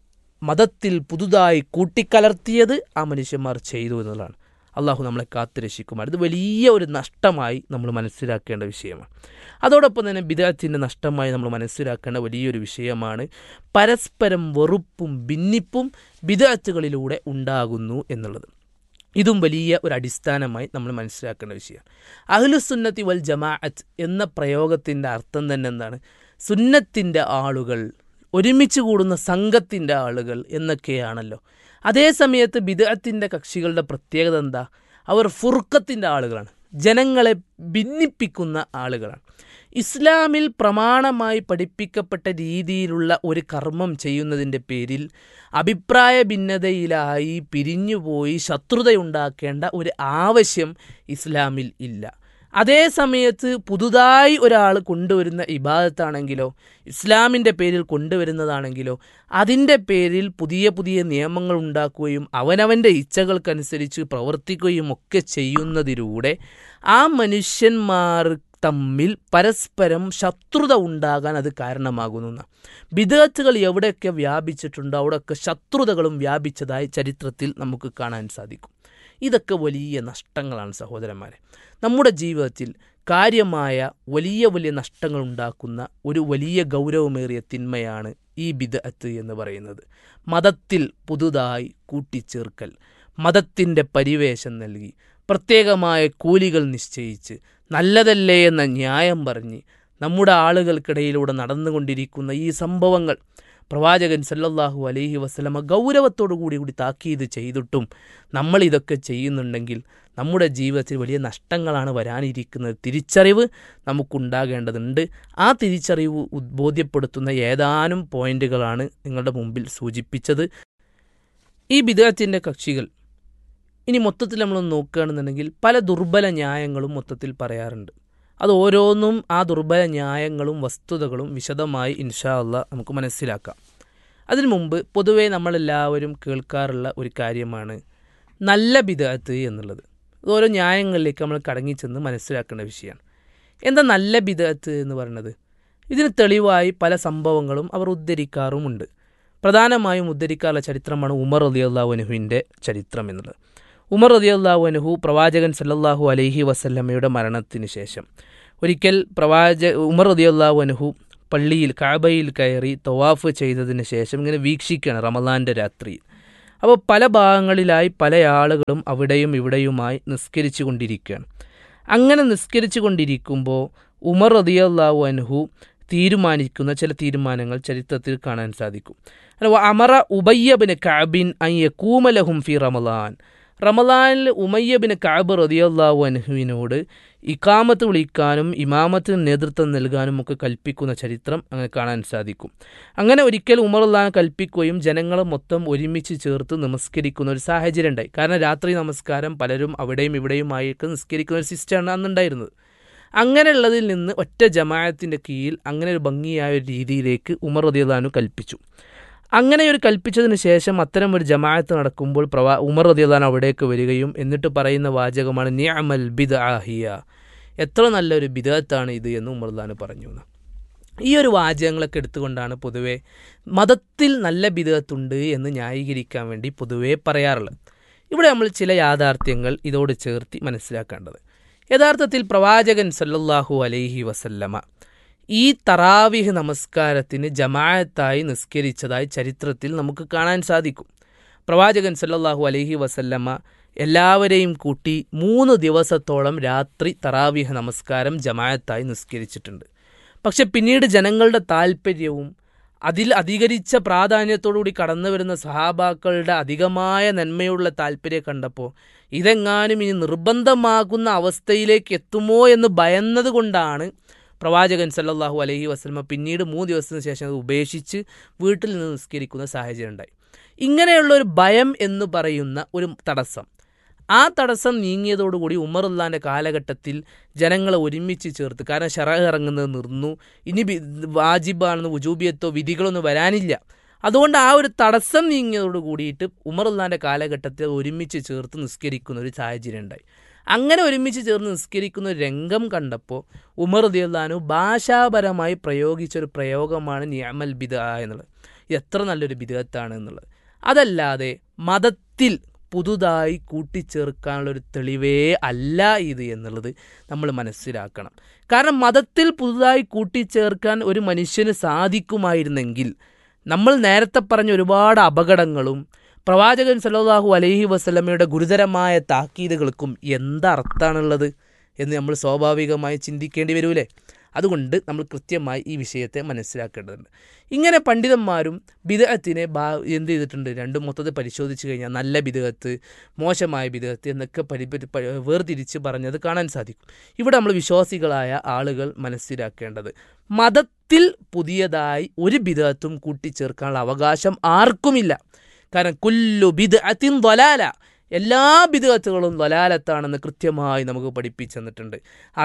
മതത്തിൽ പുതുതായി കൂട്ടിക്കലർത്തിയത് ആ മനുഷ്യന്മാർ ചെയ്തു എന്നുള്ളതാണ് അള്ളാഹു നമ്മളെ കാത്തുരക്ഷിക്കുമാർ ഇത് വലിയ ഒരു നഷ്ടമായി നമ്മൾ മനസ്സിലാക്കേണ്ട വിഷയമാണ് അതോടൊപ്പം തന്നെ ബിദാത്തിൻ്റെ നഷ്ടമായി നമ്മൾ മനസ്സിലാക്കേണ്ട വലിയൊരു വിഷയമാണ് പരസ്പരം വെറുപ്പും ഭിന്നിപ്പും ബിദാത്തുകളിലൂടെ ഉണ്ടാകുന്നു എന്നുള്ളത് ഇതും വലിയ ഒരു അടിസ്ഥാനമായി നമ്മൾ മനസ്സിലാക്കേണ്ട വിഷയമാണ് അഹ്ലുസുന്നത്തി വൽ ജമാഅത്ത് എന്ന പ്രയോഗത്തിൻ്റെ അർത്ഥം തന്നെ എന്താണ് സുന്നത്തിൻ്റെ ആളുകൾ ഒരുമിച്ച് കൂടുന്ന സംഘത്തിൻ്റെ ആളുകൾ എന്നൊക്കെയാണല്ലോ അതേ സമയത്ത് ബിദഅത്തിൻ്റെ കക്ഷികളുടെ പ്രത്യേകത എന്താ അവർ ഫുർക്കത്തിൻ്റെ ആളുകളാണ് ജനങ്ങളെ ഭിന്നിപ്പിക്കുന്ന ആളുകളാണ് ഇസ്ലാമിൽ പ്രമാണമായി പഠിപ്പിക്കപ്പെട്ട രീതിയിലുള്ള ഒരു കർമ്മം ചെയ്യുന്നതിൻ്റെ പേരിൽ അഭിപ്രായ ഭിന്നതയിലായി പിരിഞ്ഞുപോയി ശത്രുതയുണ്ടാക്കേണ്ട ഒരു ആവശ്യം ഇസ്ലാമിൽ ഇല്ല അതേ സമയത്ത് പുതുതായി ഒരാൾ കൊണ്ടുവരുന്ന ഇബാദത്താണെങ്കിലോ ഇസ്ലാമിൻ്റെ പേരിൽ കൊണ്ടുവരുന്നതാണെങ്കിലോ അതിൻ്റെ പേരിൽ പുതിയ പുതിയ നിയമങ്ങൾ ഉണ്ടാക്കുകയും അവനവൻ്റെ ഇച്ഛകൾക്കനുസരിച്ച് പ്രവർത്തിക്കുകയും ഒക്കെ ചെയ്യുന്നതിലൂടെ ആ മനുഷ്യന്മാർ തമ്മിൽ പരസ്പരം ശത്രുത ഉണ്ടാകാൻ അത് കാരണമാകുന്നു ബിദത്തുകൾ എവിടെയൊക്കെ വ്യാപിച്ചിട്ടുണ്ടോ അവിടെയൊക്കെ ശത്രുതകളും വ്യാപിച്ചതായി ചരിത്രത്തിൽ നമുക്ക് കാണാൻ സാധിക്കും ഇതൊക്കെ വലിയ നഷ്ടങ്ങളാണ് സഹോദരന്മാരെ നമ്മുടെ ജീവിതത്തിൽ കാര്യമായ വലിയ വലിയ നഷ്ടങ്ങൾ ഉണ്ടാക്കുന്ന ഒരു വലിയ ഗൗരവമേറിയ തിന്മയാണ് ഈ ബിദഅത്ത് എന്ന് പറയുന്നത് മതത്തിൽ പുതുതായി കൂട്ടിച്ചേർക്കൽ മതത്തിൻ്റെ പരിവേഷം നൽകി പ്രത്യേകമായ കൂലികൾ നിശ്ചയിച്ച് നല്ലതല്ലേ എന്ന ന്യായം പറഞ്ഞ് നമ്മുടെ ആളുകൾക്കിടയിലൂടെ നടന്നുകൊണ്ടിരിക്കുന്ന ഈ സംഭവങ്ങൾ പ്രവാചകൻ സല്ലല്ലാഹു അലൈഹി വസ്ലമ ഗൗരവത്തോടു കൂടി കൂടി താക്കീത് ചെയ്തിട്ടും നമ്മൾ ഇതൊക്കെ ചെയ്യുന്നുണ്ടെങ്കിൽ നമ്മുടെ ജീവിതത്തിൽ വലിയ നഷ്ടങ്ങളാണ് വരാനിരിക്കുന്നത് തിരിച്ചറിവ് നമുക്കുണ്ടാകേണ്ടതുണ്ട് ആ തിരിച്ചറിവ് ബോധ്യപ്പെടുത്തുന്ന ഏതാനും പോയിന്റുകളാണ് നിങ്ങളുടെ മുമ്പിൽ സൂചിപ്പിച്ചത് ഈ ബിദഅത്തിൻ്റെ കക്ഷികൾ ഇനി മൊത്തത്തിൽ നമ്മൾ നോക്കുകയാണെന്നുണ്ടെങ്കിൽ പല ദുർബല ന്യായങ്ങളും മൊത്തത്തിൽ പറയാറുണ്ട് അത് ഓരോന്നും ആ ദുർബല ന്യായങ്ങളും വസ്തുതകളും വിശദമായി ഇൻഷാ അല്ല നമുക്ക് മനസ്സിലാക്കാം അതിനു മുമ്പ് പൊതുവേ നമ്മളെല്ലാവരും കേൾക്കാറുള്ള ഒരു കാര്യമാണ് നല്ല ബിദഅത്ത് എന്നുള്ളത് ഓരോ ന്യായങ്ങളിലേക്ക് നമ്മൾ കടങ്ങിച്ചെന്ന് മനസ്സിലാക്കേണ്ട വിഷയമാണ് എന്താ നല്ല ബിദഅത്ത് എന്ന് പറയുന്നത് ഇതിന് തെളിവായി പല സംഭവങ്ങളും അവർ ഉദ്ധരിക്കാറുമുണ്ട് പ്രധാനമായും ഉദ്ധരിക്കാറുള്ള ചരിത്രമാണ് ഉമർ അലിയല്ലാഹുനുഹുവിൻ്റെ ചരിത്രം എന്നുള്ളത് ഉമർ റതിയല്ലാഹു പ്രവാചകൻ സല്ലല്ലാഹു അലൈഹി വസല്ലമ്മയുടെ മരണത്തിന് ശേഷം ഒരിക്കൽ പ്രവാച ഉമർ റതിയല്ലാഹു പള്ളിയിൽ കാബയിൽ കയറി തവാഫ് ചെയ്തതിന് ശേഷം ഇങ്ങനെ വീക്ഷിക്കുകയാണ് റമദാൻ്റെ രാത്രിയിൽ അപ്പോൾ പല ഭാഗങ്ങളിലായി പല ആളുകളും അവിടെയും ഇവിടെയുമായി നിസ്കരിച്ചു കൊണ്ടിരിക്കുകയാണ് അങ്ങനെ നിസ്കരിച്ചു കൊണ്ടിരിക്കുമ്പോൾ ഉമർ റതിയല്ലാഹു അൻഹു തീരുമാനിക്കുന്ന ചില തീരുമാനങ്ങൾ ചരിത്രത്തിൽ കാണാൻ സാധിക്കും അമറ ഉബയ്യബിന് കാബിൻ അയ്യക്കൂമലഹും ഫി റമലാൻ റമലാനിൽ ഉമയ്യബിന് കാബ് റതിയല്ലാഹു അൻഹുവിനോട് ഇക്കാമത്ത് വിളിക്കാനും ഇമാമത്തിന് നേതൃത്വം നൽകാനും ഒക്കെ കൽപ്പിക്കുന്ന ചരിത്രം അങ്ങനെ കാണാൻ സാധിക്കും അങ്ങനെ ഒരിക്കൽ ഉമർ അള്ളഹാൻ കൽപ്പിക്കുകയും ജനങ്ങളെ മൊത്തം ഒരുമിച്ച് ചേർത്ത് നമസ്കരിക്കുന്ന ഒരു സാഹചര്യം ഉണ്ടായി കാരണം രാത്രി നമസ്കാരം പലരും അവിടെയും ഇവിടെയുമായിട്ട് നിസ്കരിക്കുന്ന ഒരു സിസ്റ്റമാണ് അന്നുണ്ടായിരുന്നത് അങ്ങനെയുള്ളതിൽ നിന്ന് ഒറ്റ ജമാഅത്തിൻ്റെ കീഴിൽ അങ്ങനെ ഒരു ഭംഗിയായ ഒരു രീതിയിലേക്ക് ഉമർ റദിയല്ലാനു കൽപ്പിച്ചു അങ്ങനെ ഒരു കൽപ്പിച്ചതിന് ശേഷം അത്തരം ഒരു ജമാഅത്ത് നടക്കുമ്പോൾ പ്രവാ ഉമർ റദിയല്ലാൻ അവിടേക്ക് വരികയും എന്നിട്ട് പറയുന്ന വാചകമാണ് നിയമൽ ബിദ് ആഹിയ എത്ര നല്ലൊരു ബിദത്താണ് ഇത് എന്ന് ഉമർ റദിയാൻ പറഞ്ഞു ഈ ഒരു വാചകങ്ങളൊക്കെ എടുത്തുകൊണ്ടാണ് പൊതുവെ മതത്തിൽ നല്ല ബിദത്തുണ്ട് എന്ന് ന്യായീകരിക്കാൻ വേണ്ടി പൊതുവേ പറയാറുള്ളത് ഇവിടെ നമ്മൾ ചില യാഥാർത്ഥ്യങ്ങൾ ഇതോട് ചേർത്തി മനസ്സിലാക്കേണ്ടത് യഥാർത്ഥത്തിൽ പ്രവാചകൻ സല്ലല്ലാഹു അലൈഹി വസല്ലമ ഈ തറാവിഹ് നമസ്കാരത്തിന് ജമാഅത്തായി നിസ്കരിച്ചതായി ചരിത്രത്തിൽ നമുക്ക് കാണാൻ സാധിക്കും പ്രവാചകൻ സല്ലല്ലാഹു അലൈഹി വസല്ലമ എല്ലാവരെയും കൂട്ടി മൂന്ന് ദിവസത്തോളം രാത്രി തറാവിഹ് നമസ്കാരം ജമാഅത്തായി നിസ്കരിച്ചിട്ടുണ്ട് പക്ഷെ പിന്നീട് ജനങ്ങളുടെ താല്പര്യവും അതിൽ അധികരിച്ച പ്രാധാന്യത്തോടുകൂടി കടന്നു വരുന്ന സഹാബാക്കളുടെ അധികമായ നന്മയുള്ള താല്പര്യം കണ്ടപ്പോൾ ഇതെങ്ങാനും ഇനി നിർബന്ധമാകുന്ന അവസ്ഥയിലേക്ക് എത്തുമോ എന്ന് ഭയന്നത് കൊണ്ടാണ് പ്രവാചകൻ സല്ലല്ലാഹു അലൈഹി വസ്ലമ പിന്നീട് മൂന്ന് ദിവസത്തിന് ശേഷം അത് ഉപേക്ഷിച്ച് വീട്ടിൽ നിന്ന് നിസ്കരിക്കുന്ന സാഹചര്യം ഉണ്ടായി ഇങ്ങനെയുള്ള ഒരു ഭയം എന്ന് പറയുന്ന ഒരു തടസ്സം ആ തടസ്സം നീങ്ങിയതോടുകൂടി ഉമറുല്ലാൻ്റെ കാലഘട്ടത്തിൽ ജനങ്ങളെ ഒരുമിച്ച് ചേർത്ത് കാരണം ഷറഹ് ഇറങ്ങുന്നത് നിർന്നു ഇനി വാജിബാണെന്ന് ഉജൂബിയത്തോ വിധികളൊന്നും വരാനില്ല അതുകൊണ്ട് ആ ഒരു തടസ്സം നീങ്ങിയതോട് കൂടിയിട്ട് ഉമറുല്ലാൻ്റെ കാലഘട്ടത്തിൽ ഒരുമിച്ച് ചേർത്ത് നിസ്കരിക്കുന്ന ഒരു സാഹചര്യം ഉണ്ടായി അങ്ങനെ ഒരുമിച്ച് ചേർന്ന് നിസ്കരിക്കുന്ന ഒരു രംഗം കണ്ടപ്പോൾ ഉമർ ദിയല്ലാനു ഭാഷാപരമായി പ്രയോഗിച്ചൊരു പ്രയോഗമാണ് നിയമൽ ബിദ എന്നുള്ളത് എത്ര നല്ലൊരു ബിദത്താണ് എന്നുള്ളത് അതല്ലാതെ മതത്തിൽ പുതുതായി കൂട്ടിച്ചേർക്കാനുള്ള ഒരു തെളിവേ അല്ല ഇത് എന്നുള്ളത് നമ്മൾ മനസ്സിലാക്കണം കാരണം മതത്തിൽ പുതുതായി കൂട്ടിച്ചേർക്കാൻ ഒരു മനുഷ്യന് സാധിക്കുമായിരുന്നെങ്കിൽ നമ്മൾ നേരത്തെ പറഞ്ഞ ഒരുപാട് അപകടങ്ങളും പ്രവാചകൻ സല്ലാഹു അലൈഹി വസ്ലമയുടെ ഗുരുതരമായ താക്കീതുകൾക്കും എന്തർത്ഥമാണുള്ളത് എന്ന് നമ്മൾ സ്വാഭാവികമായി ചിന്തിക്കേണ്ടി വരൂലേ അതുകൊണ്ട് നമ്മൾ കൃത്യമായി ഈ വിഷയത്തെ മനസ്സിലാക്കേണ്ടതുണ്ട് ഇങ്ങനെ പണ്ഡിതന്മാരും ബിദഅത്തിനെ ബാ എന്ത് ചെയ്തിട്ടുണ്ട് രണ്ടും മൊത്തത്തിൽ പരിശോധിച്ച് കഴിഞ്ഞാൽ നല്ല ബിദഅത്ത് മോശമായ ബിദഅത്ത് എന്നൊക്കെ പരി വേർതിരിച്ച് പറഞ്ഞത് കാണാൻ സാധിക്കും ഇവിടെ നമ്മൾ വിശ്വാസികളായ ആളുകൾ മനസ്സിലാക്കേണ്ടത് മതത്തിൽ പുതിയതായി ഒരു ബിദഅത്തും കൂട്ടിച്ചേർക്കാനുള്ള അവകാശം ആർക്കുമില്ല കാരണം കുല്ലു ബിദ് അത്തിൻ തൊലാല എല്ലാ ബിദുകത്തുകളും തൊലാലത്താണെന്ന് കൃത്യമായി നമുക്ക് പഠിപ്പിച്ചു തന്നിട്ടുണ്ട്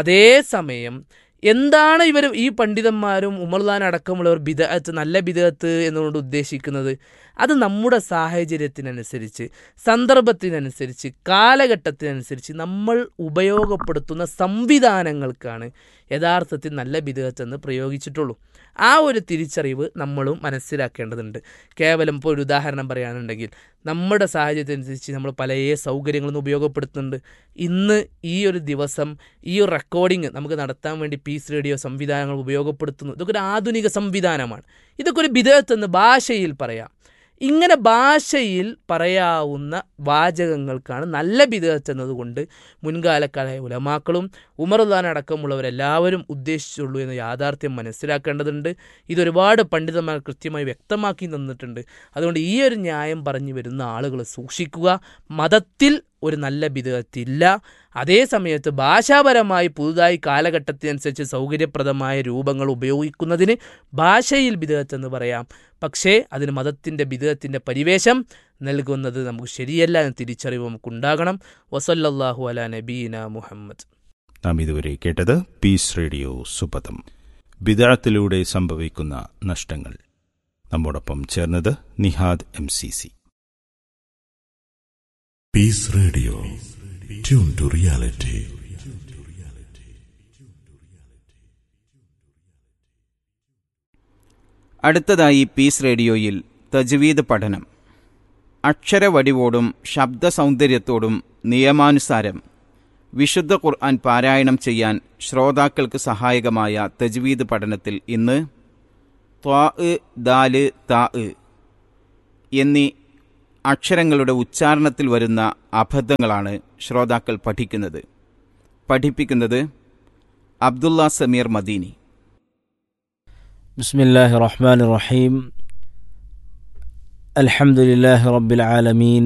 അതേസമയം എന്താണ് ഇവർ ഈ പണ്ഡിതന്മാരും ഉമർദാൻ അടക്കമുള്ളവർ ബിദഅത്ത് നല്ല ബിദഅത്ത് എന്നുകൊണ്ട് ഉദ്ദേശിക്കുന്നത് അത് നമ്മുടെ സാഹചര്യത്തിനനുസരിച്ച് സന്ദർഭത്തിനനുസരിച്ച് കാലഘട്ടത്തിനനുസരിച്ച് നമ്മൾ ഉപയോഗപ്പെടുത്തുന്ന സംവിധാനങ്ങൾക്കാണ് യഥാർത്ഥത്തിൽ നല്ല ബിദഅത്ത് എന്ന് പ്രയോഗിച്ചിട്ടുള്ളൂ ആ ഒരു തിരിച്ചറിവ് നമ്മളും മനസ്സിലാക്കേണ്ടതുണ്ട് കേവലം ഇപ്പോൾ ഒരു ഉദാഹരണം പറയുകയാണെന്നുണ്ടെങ്കിൽ നമ്മുടെ സാഹചര്യത്തിനനുസരിച്ച് നമ്മൾ പല സൗകര്യങ്ങളും ഉപയോഗപ്പെടുത്തുന്നുണ്ട് ഇന്ന് ഈ ഒരു ദിവസം ഈ ഒരു റെക്കോർഡിംഗ് നമുക്ക് നടത്താൻ വേണ്ടി പീസ് റേഡിയോ സംവിധാനങ്ങൾ ഉപയോഗപ്പെടുത്തുന്നു ഇതൊക്കെ ഒരു ആധുനിക സംവിധാനമാണ് ഇതൊക്കെ ഒരു ബിദത്ത് എന്ന് ഭാഷയിൽ പറയാം ഇങ്ങനെ ഭാഷയിൽ പറയാവുന്ന വാചകങ്ങൾക്കാണ് നല്ല ബിദത്ത് എന്നതുകൊണ്ട് മുൻകാലക്കാരായ ഉലമാക്കളും ഉമർദാൻ അടക്കമുള്ളവരെല്ലാവരും ഉദ്ദേശിച്ചുള്ളൂ എന്ന യാഥാർത്ഥ്യം മനസ്സിലാക്കേണ്ടതുണ്ട് ഇതൊരുപാട് പണ്ഡിതന്മാർ കൃത്യമായി വ്യക്തമാക്കി തന്നിട്ടുണ്ട് അതുകൊണ്ട് ഈ ഒരു ന്യായം പറഞ്ഞു വരുന്ന ആളുകൾ സൂക്ഷിക്കുക മതത്തിൽ ഒരു നല്ല ബിദത്തില്ല അതേ സമയത്ത് ഭാഷാപരമായി പുതുതായി കാലഘട്ടത്തിനനുസരിച്ച് സൗകര്യപ്രദമായ രൂപങ്ങൾ ഉപയോഗിക്കുന്നതിന് ഭാഷയിൽ ബിദത്ത് എന്ന് പറയാം പക്ഷേ അതിന് മതത്തിൻ്റെ ബിദത്തിൻ്റെ പരിവേശം നൽകുന്നത് നമുക്ക് ശരിയല്ല എന്ന തിരിച്ചറിവ് നമുക്കുണ്ടാകണം വസല്ലാഹു അല നബീന മുഹമ്മദ് നാം ഇതുവരെ കേട്ടത് പീസ് റേഡിയോ സുപഥം ബിദാത്തിലൂടെ സംഭവിക്കുന്ന നഷ്ടങ്ങൾ നമ്മോടൊപ്പം ചേർന്നത് Nihad M C C peace radio tune to reality അടുത്തതായി പീസ് റേഡിയോയിൽ തജ്വീദ് പഠനം അക്ഷരവടിവോടും ശബ്ദ സൗന്ദര്യത്തോടും നിയമാനുസാരം വിശുദ്ധ ഖുർആൻ പാരായണം ചെയ്യാൻ ശ്രോതാക്കൾക്ക് സഹായകമായ തജ്വീദ് പഠനത്തിൽ ഇന്ന് ത്വാ ദാല് താ എന്നീ അക്ഷരങ്ങളുടെ ഉച്ചാരണത്തിൽ വരുന്ന അബദ്ധങ്ങളാണ് ശ്രോതാക്കൾ പഠിക്കുന്നത് പഠിപ്പിക്കുന്നത് അബ്ദുള്ള സമീർ മദീനി بسم الله الرحمن الرحيم الحمد لله رب العالمين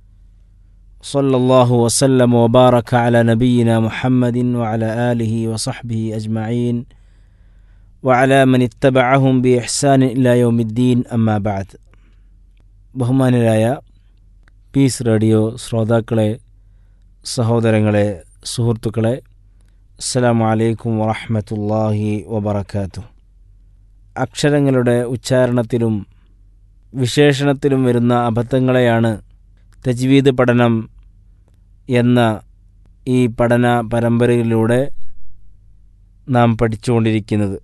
صلى الله وسلم وبارك على نبينا محمد وعلى آله وصحبه أجمعين وعلى من اتبعهم بإحسان إلى يوم الدين أما بعد ബഹുമാനരായ പീസ് റേഡിയോ ശ്രോതാക്കളെ സഹോദരങ്ങളെ സുഹൃത്തുക്കളെ അസ്സലാമു അലൈക്കും വറഹ്മത്തുള്ളാഹി വബറകാതുഹു അക്ഷരങ്ങളുടെ ഉച്ചാരണത്തിലും വിശേഷണത്തിലും വരുന്ന അബദ്ധങ്ങളെയാണ് തജ്വീദ് പഠനം എന്ന ഈ പഠന പരമ്പരയിലൂടെ നാം പഠിച്ചുകൊണ്ടിരിക്കുന്നത്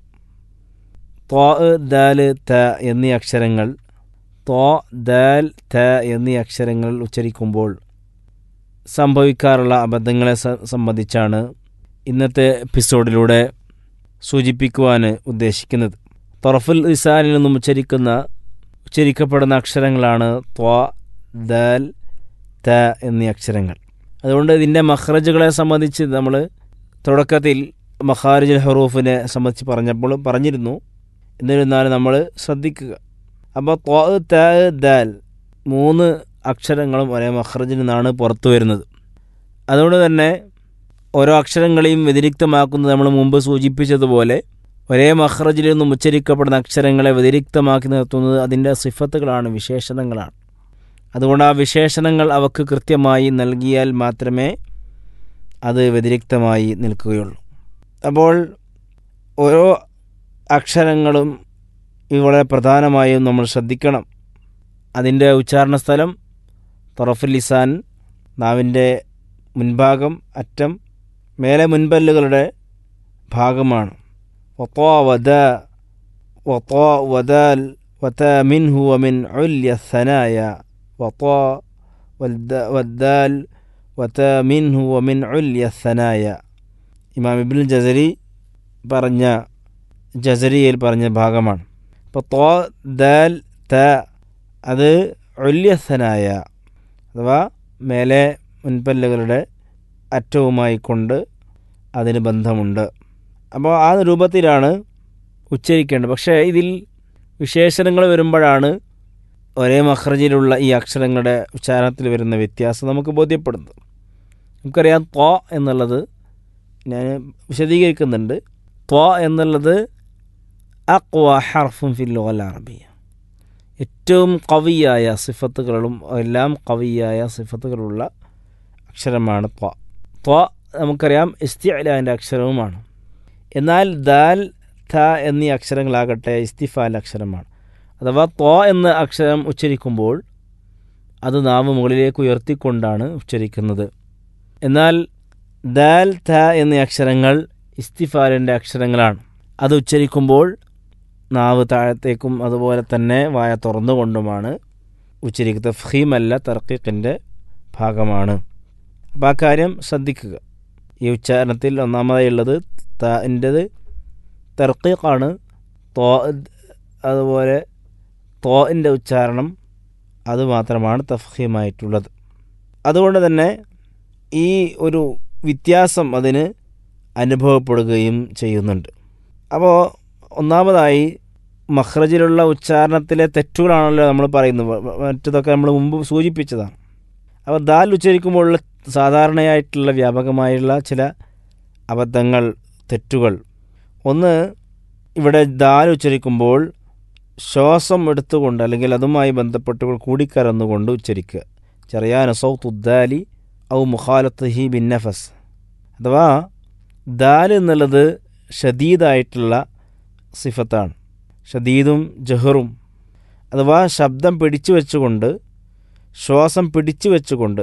ത്വാ ദാൽ ത എന്നീ അക്ഷരങ്ങൾ ത്വാ ദാൽ ത എന്നീ അക്ഷരങ്ങൾ ഉച്ചരിക്കുമ്പോൾ സംഭവിക്കാറുള്ള അബദ്ധങ്ങളെ സ- സംബന്ധിച്ചാണ് ഇന്നത്തെ എപ്പിസോഡിലൂടെ സൂചിപ്പിക്കുവാൻ ഉദ്ദേശിക്കുന്നത് തൊറഫുൽ ഇസാനിൽ നിന്നും ഉച്ചരിക്കുന്ന ഉച്ചരിക്കപ്പെടുന്ന അക്ഷരങ്ങളാണ് ത്വ ദാൽ ത എന്നീ അക്ഷരങ്ങൾ അതുകൊണ്ട് ഇതിൻ്റെ മഹ്റജുകളെ സംബന്ധിച്ച് നമ്മൾ തുടക്കത്തിൽ മഹാരിജുൽ ഹറൂഫിനെ സംബന്ധിച്ച് പറഞ്ഞപ്പോൾ പറഞ്ഞിരുന്നു എന്നിരുന്നാലും നമ്മൾ ശ്രദ്ധിക്കുക അപ്പോൾ ത്വ ത ദാൽ മൂന്ന് അക്ഷരങ്ങളും ഒരേ മഹ്റജിൽ നിന്നാണ് പുറത്തു വരുന്നത് അതുകൊണ്ട് തന്നെ ഓരോ അക്ഷരങ്ങളെയും വ്യതിരിക്തമാക്കുന്നത് നമ്മൾ മുമ്പ് സൂചിപ്പിച്ചതുപോലെ ഒരേ മഹ്റജിൽ നിന്നും ഉച്ചരിക്കപ്പെടുന്ന അക്ഷരങ്ങളെ വ്യതിരിക്തമാക്കി നിർത്തുന്നത് അതിൻ്റെ സിഫത്തുകളാണ് വിശേഷണങ്ങളാണ് അതുകൊണ്ട് ആ വിശേഷണങ്ങൾ അവക്ക് കൃത്യമായി നൽകിയാൽ മാത്രമേ അത് വ്യതിരിക്തമായി നിൽക്കുകയുള്ളൂ അപ്പോൾ ഓരോ അക്ഷരങ്ങളും ഇത് വളരെ പ്രധാനമായും നമ്മൾ ശ്രദ്ധിക്കണം അതിൻ്റെ ഉച്ചാരണ സ്ഥലം തൊറഫുൽ ലിസാൻ നാവിൻ്റെ മുൻഭാഗം അറ്റം മേലെ മുൻപല്ലുകളുടെ ഭാഗമാണ് وطا ودا وطا ودال وتا منه ومن عليا الثنايا وطا والد- والدال وتا منه ومن عليا الثنايا ഇമാം ഇബ്നുൽ ജസരി പറഞ്ഞ ജസരിയിൽ പറഞ്ഞ ഭാഗമാണ് അപ്പോൾ തോ ദാൽ ത അത് ഒല്യസനായ അഥവാ മേലെ മുൻപല്ലുകളുടെ അറ്റവുമായി കൊണ്ട് അതിന് ബന്ധമുണ്ട് അപ്പോൾ ആ രൂപത്തിലാണ് ഉച്ചരിക്കേണ്ടത് പക്ഷേ ഇതിൽ വിശേഷണങ്ങൾ വരുമ്പോഴാണ് ഒരേ മഹ്റജിലുള്ള ഈ അക്ഷരങ്ങളുടെ ഉച്ചാരണത്തിൽ വരുന്ന വ്യത്യാസം നമുക്ക് ബോധ്യപ്പെടുന്നത് നമുക്കറിയാം ത്വ എന്നുള്ളത് ഞാൻ വിശദീകരിക്കുന്നുണ്ട് ത്വ എന്നുള്ളത് അക്വ ഹർഫും ഫില്ലുൽ അറബിയ ഏറ്റവും കവിയായ സിഫത്തുകളും എല്ലാം കവിയായ സിഫത്തുകളുള്ള അക്ഷരമാണ് ത്വ ത്വ നമുക്കറിയാം ഇസ്തിഅലാൻ്റെ അക്ഷരവുമാണ് എന്നാൽ ദാൽ ഥ എന്നീ അക്ഷരങ്ങളാകട്ടെ ഇസ്തിഫാൽ അക്ഷരമാണ് അഥവാ ത്വ എന്ന അക്ഷരം ഉച്ചരിക്കുമ്പോൾ അത് നാവ് മുകളിലേക്ക് ഉയർത്തിക്കൊണ്ടാണ് ഉച്ചരിക്കുന്നത് എന്നാൽ ദാൽ ഥ എന്നീ അക്ഷരങ്ങൾ ഇസ്തിഫാലിൻ്റെ അക്ഷരങ്ങളാണ് അത് ഉച്ചരിക്കുമ്പോൾ നാവ് താഴത്തേക്കും അതുപോലെ തന്നെ വായ തുറന്നുകൊണ്ടുമാണ് ഉച്ചരിക്കുന്നത് ഫീമല്ല തർക്കീഖിൻ്റെ ഭാഗമാണ് അപ്പോൾ ആ കാര്യം ശ്രദ്ധിക്കുക ഈ ഉച്ചാരണത്തിൽ ഒന്നാമതായി ഉള്ളത് താൻ്റെത് തർക്കീഖാണ് തോ അതുപോലെ തോൻ്റെ ഉച്ചാരണം അത് മാത്രമാണ് തഫീമായിട്ടുള്ളത് അതുകൊണ്ട് തന്നെ ഈ ഒരു വ്യത്യാസം അതിന് അനുഭവപ്പെടുകയും ചെയ്യുന്നുണ്ട് അപ്പോൾ ഒന്നാമതായി മഹ്റജിലുള്ള ഉച്ചാരണത്തിലെ തെറ്റുകളാണല്ലോ നമ്മൾ പറയുന്നത് വ- വ- മറ്റതൊക്കെ നമ്മൾ മുമ്പ് സൂചിപ്പിച്ചതാണ് അപ്പോൾ ദാൽ ഉച്ചരിക്കുമ്പോഴുള്ള സാധാരണയായിട്ടുള്ള വ്യാപകമായുള്ള ചില അബദ്ധങ്ങൾ തെറ്റുകൾ ഒന്ന് ഇവിടെ ദാൽ ഉച്ചരിക്കുമ്പോൾ ശ്വാസം എടുത്തുകൊണ്ട് അല്ലെങ്കിൽ അതുമായി ബന്ധപ്പെട്ട് കൂടിക്കലർന്നുകൊണ്ട് ഉച്ചരിക്കുക ചെറിയാന സൗത്തുദ്ദാലി ഔ മുഖാലത്ത് ഹി ബിൻ നഫസ് അഥവാ ദാൽ എന്നുള്ളത് ഷദീദായിട്ടുള്ള സിഫത്താണ് ഷദീദും ജഹറും അഥവാ ശബ്ദം പിടിച്ചു വെച്ചുകൊണ്ട് ശ്വാസം പിടിച്ചു വെച്ചുകൊണ്ട്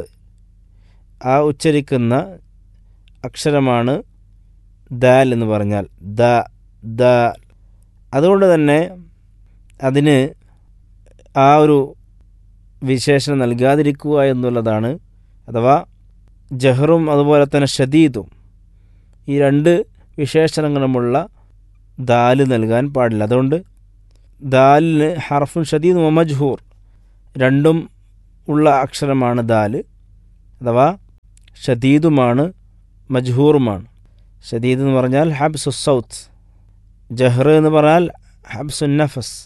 ആ ഉച്ചരിക്കുന്ന അക്ഷരമാണ് ദാൽ എന്ന് പറഞ്ഞാൽ ദ ദ അതുകൊണ്ട് തന്നെ അതിന് ആ ഒരു വിശേഷണം നൽകാതിരിക്കുക എന്നുള്ളതാണ് അഥവാ ജഹറും അതുപോലെ തന്നെ ഷദീദും ഈ രണ്ട് വിശേഷണങ്ങളുമുള്ള ദാല് നൽകാൻ പാടില്ല അതുകൊണ്ട് ദാലിന് ഹർഫുൻ ഷദീദ് മജ്ഹൂർ രണ്ടും ഉള്ള അക്ഷരമാണ് ദാല് അഥവാ ഷദീദുമാണ് മജ്ഹൂറുമാണ് ഷദീദ് എന്ന് പറഞ്ഞാൽ ഹബ്സു സൗത്ത് ജഹ്ർ എന്ന് പറഞ്ഞാൽ ഹബ്സു നഫസ്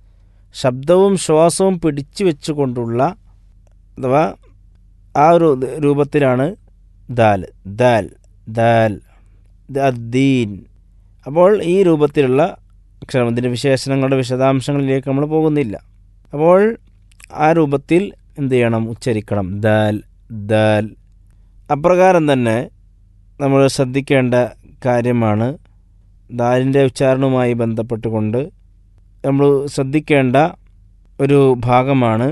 ശബ്ദവും ശ്വാസവും പിടിച്ചു വെച്ചുകൊണ്ടുള്ള അഥവാ ആ ഒരു രൂപത്തിലാണ് ദാൽ ദാൽ ദാൽ ദീൻ അപ്പോൾ ഈ രൂപത്തിലുള്ള അക്ഷരം ഇതിൻ്റെ വിശേഷണങ്ങളുടെ വിശദാംശങ്ങളിലേക്ക് നമ്മൾ പോകുന്നില്ല അപ്പോൾ ആ രൂപത്തിൽ എന്ത് ചെയ്യണം ഉച്ചരിക്കണം ദാൽ ദാൽ അപ്രകാരം തന്നെ നമ്മൾ ശ്രദ്ധിക്കേണ്ട കാര്യമാണ് ദാലിൻ്റെ ഉച്ചാരണവുമായി ബന്ധപ്പെട്ടുകൊണ്ട് നമ്മൾ ശ്രദ്ധിക്കേണ്ട ഒരു ഭാഗമാണ്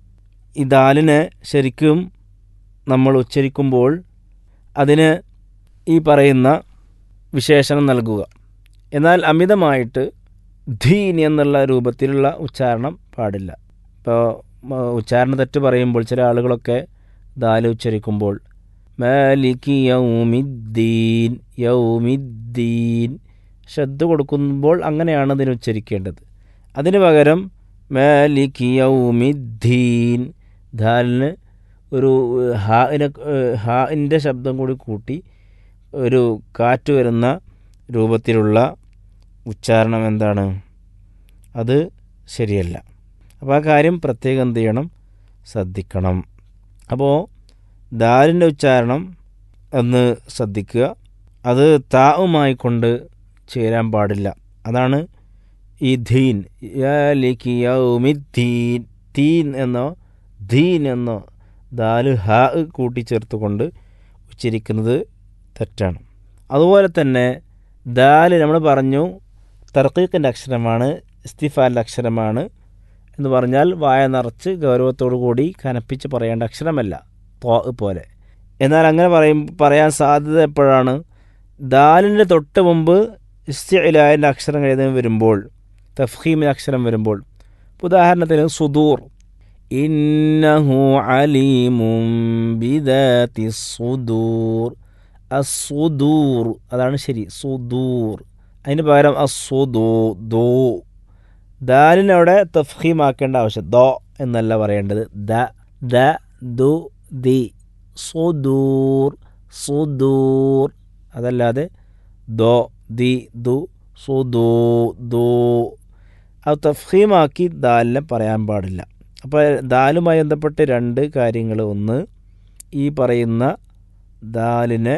ഈ ദാലിനെ ശരിക്കും നമ്മൾ ഉച്ചരിക്കുമ്പോൾ അതിന് ഈ പറയുന്ന വിശേഷണം നൽകുക എന്നാൽ അമിതമായിട്ട് ധീൻ എന്നുള്ള രൂപത്തിലുള്ള ഉച്ചാരണം പാടില്ല ഇപ്പോൾ ഉച്ചാരണ തെറ്റ് പറയുമ്പോൾ ചില ആളുകളൊക്കെ ദാല് ഉച്ചരിക്കുമ്പോൾ മാലികി യൗമിദ്ദീൻ യൗമിദ്ദീൻ ശ്രദ്ധ കൊടുക്കുമ്പോൾ അങ്ങനെയാണ് അതിന് ഉച്ചരിക്കേണ്ടത് അതിന് പകരം മാലികി യൗമിദ്ദീൻ ദാലിന് ഒരു ഹാഇനെ ഹാഇൻ്റെ ശബ്ദം കൂടി കൂട്ടി ഒരു കാറ്റ് വരുന്ന രൂപത്തിലുള്ള ഉച്ചാരണം എന്താണ് അത് ശരിയല്ല അപ്പോൾ ആ കാര്യം പ്രത്യേകം എന്ത് ചെയ്യണം ശ്രദ്ധിക്കണം അപ്പോൾ ദാലിൻ്റെ ഉച്ചാരണം ഒന്ന് ശ്രദ്ധിക്കുക അത് താവുമായി കൊണ്ട് ചേരാൻ പാടില്ല അതാണ് ഈ ധീൻ യാലിക്ക് യൗമിദ്ദീൻ തീൻ എന്നോ ധീൻ എന്നോ ദാല് ഹ കൂട്ടിച്ചേർത്തുകൊണ്ട് ഉച്ചരിക്കുന്നത് തെറ്റാണ് അതുപോലെ തന്നെ ദാല് നമ്മൾ പറഞ്ഞു തർക്കീക്കിൻ്റെ അക്ഷരമാണ് ഇസ്തിഫാലിൻ്റെ അക്ഷരമാണ് എന്ന് പറഞ്ഞാൽ വായ നിറച്ച് ഗൗരവത്തോടു കൂടി കനപ്പിച്ച് പറയേണ്ട അക്ഷരമല്ല തോ പോലെ എന്നാൽ അങ്ങനെ പറയും പറയാൻ സാധ്യത എപ്പോഴാണ് ദാലിൻ്റെ തൊട്ട് മുമ്പ് ഇസ്തിലായൻ്റെ അക്ഷരം എഴുതാൻ വരുമ്പോൾ തഫ്ഹീമിൻ്റെ അക്ഷരം വരുമ്പോൾ ഉദാഹരണത്തിന് സുദൂർ ഇന്നഹു അലീമും ബിദാതി സുദൂർ അസുദൂർ അതാണ് ശരി സുദൂർ അതിന് പകരം അസുദൂ ദോ ദാലിനവിടെ തഫ്ഹീമാക്കേണ്ട ആവശ്യം ദോ എന്നല്ല പറയേണ്ടത് ദ ദ ദു ദി സുദൂർ സുദൂർ അതല്ലാതെ ദോ ദി ദു സുദൂ ദൂ അത് തഫ്ഹീമാക്കി ദാലിനെ പറയാൻ പാടില്ല അപ്പോൾ ദാലുമായി ബന്ധപ്പെട്ട് രണ്ട് കാര്യങ്ങൾ ഒന്ന് ഈ പറയുന്ന ദാലിനെ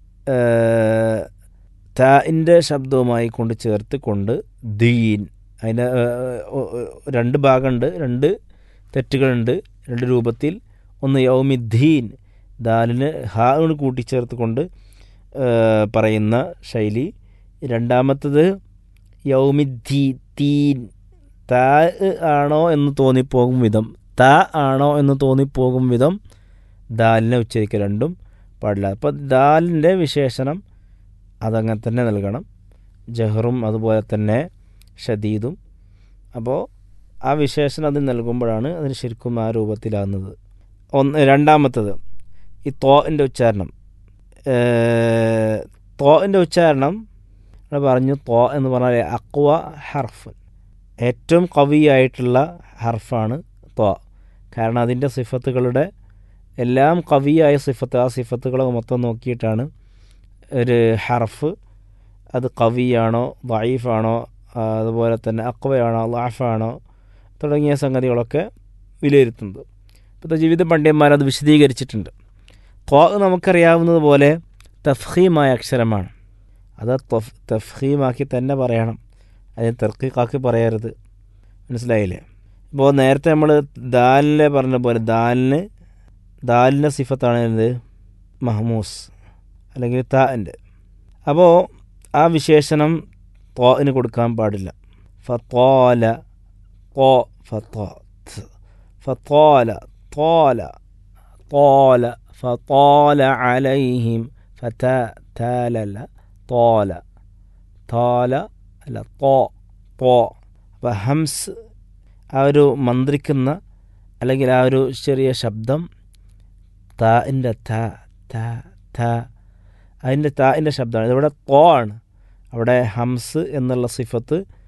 താഇൻ്റെ ശബ്ദവുമായി കൊണ്ട് ചേർത്ത് കൊണ്ട് ദീൻ അതിന് രണ്ട് ഭാഗമുണ്ട് രണ്ട് തെറ്റുകളുണ്ട് രണ്ട് രൂപത്തിൽ ഒന്ന് യൗമിദ്ദീൻ ദാലിന് ഹാ കൂട്ടിച്ചേർത്ത് കൊണ്ട് പറയുന്ന ശൈലി രണ്ടാമത്തത് യൗമിദ്ദീ തീൻ താ ആണോ എന്ന് തോന്നിപ്പോകും വിധം താ ആണോ എന്ന് തോന്നിപ്പോകും വിധം ദാലിനെ ഉച്ചരിക്കുക രണ്ടും പാടില്ല അപ്പോൾ ദാലിൻ്റെ വിശേഷണം അതങ്ങനെ തന്നെ നൽകണം ജഹറും അതുപോലെ തന്നെ ഷദീദും അപ്പോൾ ആ വിശേഷണം അത് നൽകുമ്പോഴാണ് അതിന് ശരിക്കും ആ രൂപത്തിലാകുന്നത് ഒന്ന് രണ്ടാമത്തത് ഈ തോൻ്റെ ഉച്ചാരണം തോൻ്റെ ഉച്ചാരണം പറഞ്ഞു തോ എന്ന് പറഞ്ഞാൽ അക്വ ഹർഫ് ഏറ്റവും കവിയായിട്ടുള്ള ഹർഫാണ് തോ കാരണം അതിൻ്റെ സിഫത്തുകളുടെ എല്ലാം കവിയായ സിഫത്ത് ആ സിഫത്തുകൾ മൊത്തം നോക്കിയിട്ടാണ് ഒരു ഹർഫ് അത് കവിയാണോ വൈഫാണോ അതുപോലെ തന്നെ അക്വയാണോ ലാഫാണോ തുടങ്ങിയ സംഗതികളൊക്കെ വിലയിരുത്തുന്നത് ഇപ്പോഴത്തെ ജീവിത പണ്ഡിതന്മാരത് വിശദീകരിച്ചിട്ടുണ്ട് ത്വാ നമുക്കറിയാവുന്നത് പോലെ തഫ്ഹീമായ അക്ഷരമാണ് അത് തഫ് തഫ്ഹീമാക്കി തന്നെ പറയണം അതിന് തെർക്കീക്കാക്കി പറയരുത് മനസ്സിലായില്ലേ ഇപ്പോൾ നേരത്തെ നമ്മൾ ദാലിനെ പറഞ്ഞ പോലെ ദാലിന് ദാലിൻ്റെ സിഫത്താണ് എന്ത് മഹ്മൂസ് അല്ലെങ്കിൽ താൻ്റെ അപ്പോൾ ആ വിശേഷണം ത്വാന് കൊടുക്കാൻ പാടില്ല ഫത്തോല തോ ഫത്തോ ഫത്തോല തോല തോല ഫത്തോല അലൈഹിം ഫത താലല്ല തോല തോല അല്ല തോ തോ അപ്പോൾ ഹംസ് ആ ഒരു മന്ത്രിക്കുന്ന അല്ലെങ്കിൽ ആ ഒരു ചെറിയ ശബ്ദം താൻ്റെ ത ത ത അതിൻ്റെ താൻ്റെ ശബ്ദമാണ് ഇതിവിടെ തോ ആണ് അവിടെ ഹംസ് എന്നുള്ള സിഫത്ത്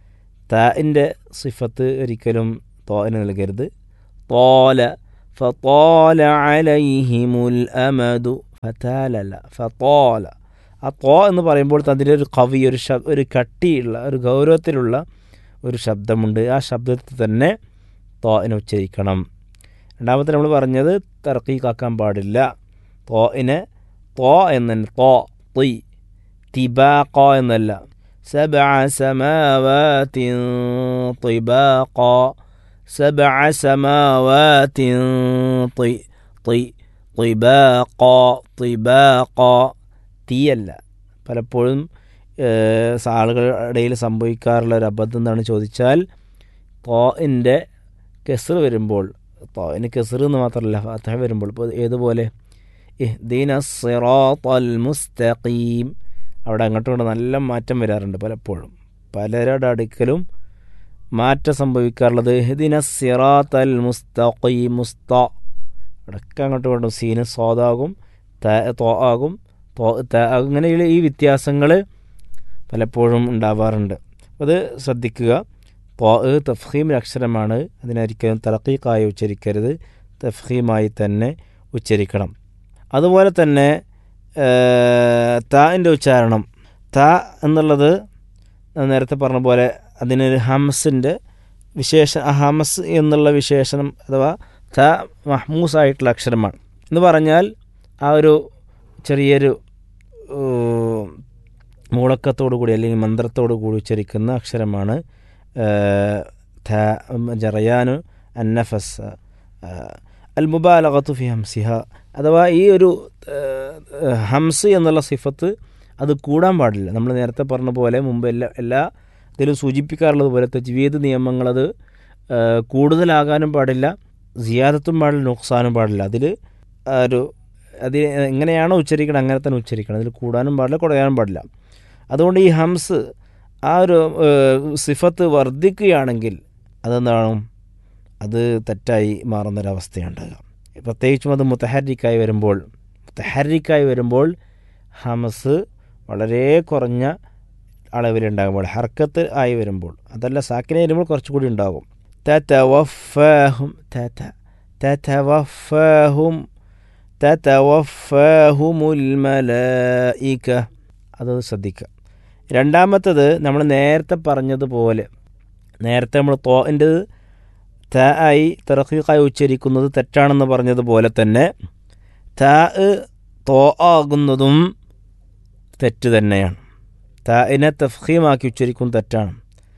താഇൻ്റെ സിഫത്ത് ഒരിക്കലും തോന് നൽകരുത് തോല ഫത്തോല അലൈഹിമുൽ അമദു ഫതാലല്ല ഫത്തോല ആ തോ എന്ന് പറയുമ്പോൾ അതിൻ്റെ ഒരു കവി ഒരു ശബ് ഒരു കട്ടിയുള്ള ഒരു ഗൗരവത്തിലുള്ള ഒരു ശബ്ദമുണ്ട് ആ ശബ്ദത്തിൽ തന്നെ തോയിനെ ഉച്ചരിക്കണം രണ്ടാമത്തെ നമ്മൾ പറഞ്ഞത് തർക്കീക്കാക്കാൻ പാടില്ല തോയിനെ തോ എന്ന് തോ തൊയ് തിബാക്കോ എന്നല്ല سبع سماوات طباقا سبع سماوات طي طي طباقا طباقا തീയല്ല പലപ്പോഴും ആളുകളുടെ ഇടയിൽ സംഭവിക്കാറുള്ള ഒരു അബദ്ധം എന്താണ് ചോദിച്ചാൽ തോയിൻ്റെ കെസർ വരുമ്പോൾ തോയിന് കെസർ എന്ന് മാത്രമല്ല ഫാത്തഹ വരുമ്പോൾ ഇപ്പോൾ ഏതുപോലെ ഇഹ്ദീന സിറാത്തൽ മുസ്തഖീം അവിടെ അങ്ങോട്ടും ഇങ്ങോട്ടും നല്ല മാറ്റം വരാറുണ്ട് പലപ്പോഴും പലരുടെ അടുക്കലും മാറ്റം സംഭവിക്കാറുള്ളത് ഇഹ്ദിന സിറാത്തൽ മുസ്തഖീം മുസ്ത അവിടെയൊക്കെ അങ്ങോട്ടും ഇങ്ങോട്ടും സീന് സ്വാദാകും തോ ആകും അങ്ങനെയുള്ള ഈ വ്യത്യാസങ്ങൾ പലപ്പോഴും ഉണ്ടാവാറുണ്ട് അത് ശ്രദ്ധിക്കുക തോ തഫ്ഹീം അക്ഷരമാണ് അതിനൊരിക്കലും തലക്കീക്കായി ഉച്ചരിക്കരുത് തഫ്ഹീമായി തന്നെ ഉച്ചരിക്കണം അതുപോലെ തന്നെ താൻ്റെ ഉച്ചാരണം ത എന്നുള്ളത് നേരത്തെ പറഞ്ഞ പോലെ അതിനൊരു ഹംസിൻ്റെ വിശേഷ ഹംസ് എന്നുള്ള വിശേഷണം അഥവാ ത മഹ്മൂസ് ആയിട്ടുള്ള അക്ഷരമാണ് എന്ന് പറഞ്ഞാൽ ആ ഒരു ചെറിയൊരു മൂളക്കത്തോടു കൂടി അല്ലെങ്കിൽ മന്ത്രത്തോടു കൂടി ഉച്ചരിക്കുന്ന അക്ഷരമാണ് ഥ ജറയാനു അന്നഫസ് അൽ മുബാലകത്തു ഫി ഹംസിഹ അഥവാ ഈ ഒരു ഹംസ് എന്നുള്ള സിഫത്ത് അത് കൂടാൻ പാടില്ല നമ്മൾ നേരത്തെ പറഞ്ഞ പോലെ മുമ്പ് എല്ലാ എല്ലാ ഇതിലും സൂചിപ്പിക്കാറുള്ളത് പോലെ തജ്വീദ് നിയമങ്ങളത് കൂടുതലാകാനും പാടില്ല സിയാദത്തും പാടില്ല നുക്സാനും പാടില്ല അതിൽ ഒരു അത് എങ്ങനെയാണോ ഉച്ചരിക്കണം അങ്ങനെ തന്നെ ഉച്ചരിക്കണം അതിൽ കൂടാനും പാടില്ല കുറയാനും പാടില്ല അതുകൊണ്ട് ഈ ഹംസ് ആ ഒരു സിഫത്ത് വർദ്ധിക്കുകയാണെങ്കിൽ അതെന്താണ് അത് തെറ്റായി മാറുന്നൊരവസ്ഥയുണ്ടാകാം പ്രത്യേകിച്ചും അത് മുത്തഹരിക്കായി വരുമ്പോൾ മുത്തഹരിക്കായി വരുമ്പോൾ ഹമസ് വളരെ കുറഞ്ഞ അളവിലുണ്ടാകുമ്പോൾ ഹർക്കത്ത് ആയി വരുമ്പോൾ അതല്ല സാക്കിനെ വരുമ്പോൾ കുറച്ചുകൂടി ഉണ്ടാകും തതവഫാഹും തത തതവഫാഹും തതവഫാഹുമുൽ മലായിക അത് ശ്രദ്ധിക്കുക രണ്ടാമത്തത് നമ്മൾ നേരത്തെ പറഞ്ഞതുപോലെ നേരത്തെ നമ്മൾ തോൻ്റെ ത ആയി തറക്കീക്കായി ഉച്ചരിക്കുന്നത് തെറ്റാണെന്ന് പറഞ്ഞതുപോലെ തന്നെ ത തോ ആകുന്നതും തെറ്റ് തന്നെയാണ് താഇനെ തഫ്ഹീമാക്കി ഉച്ചരിക്കും തെറ്റാണ്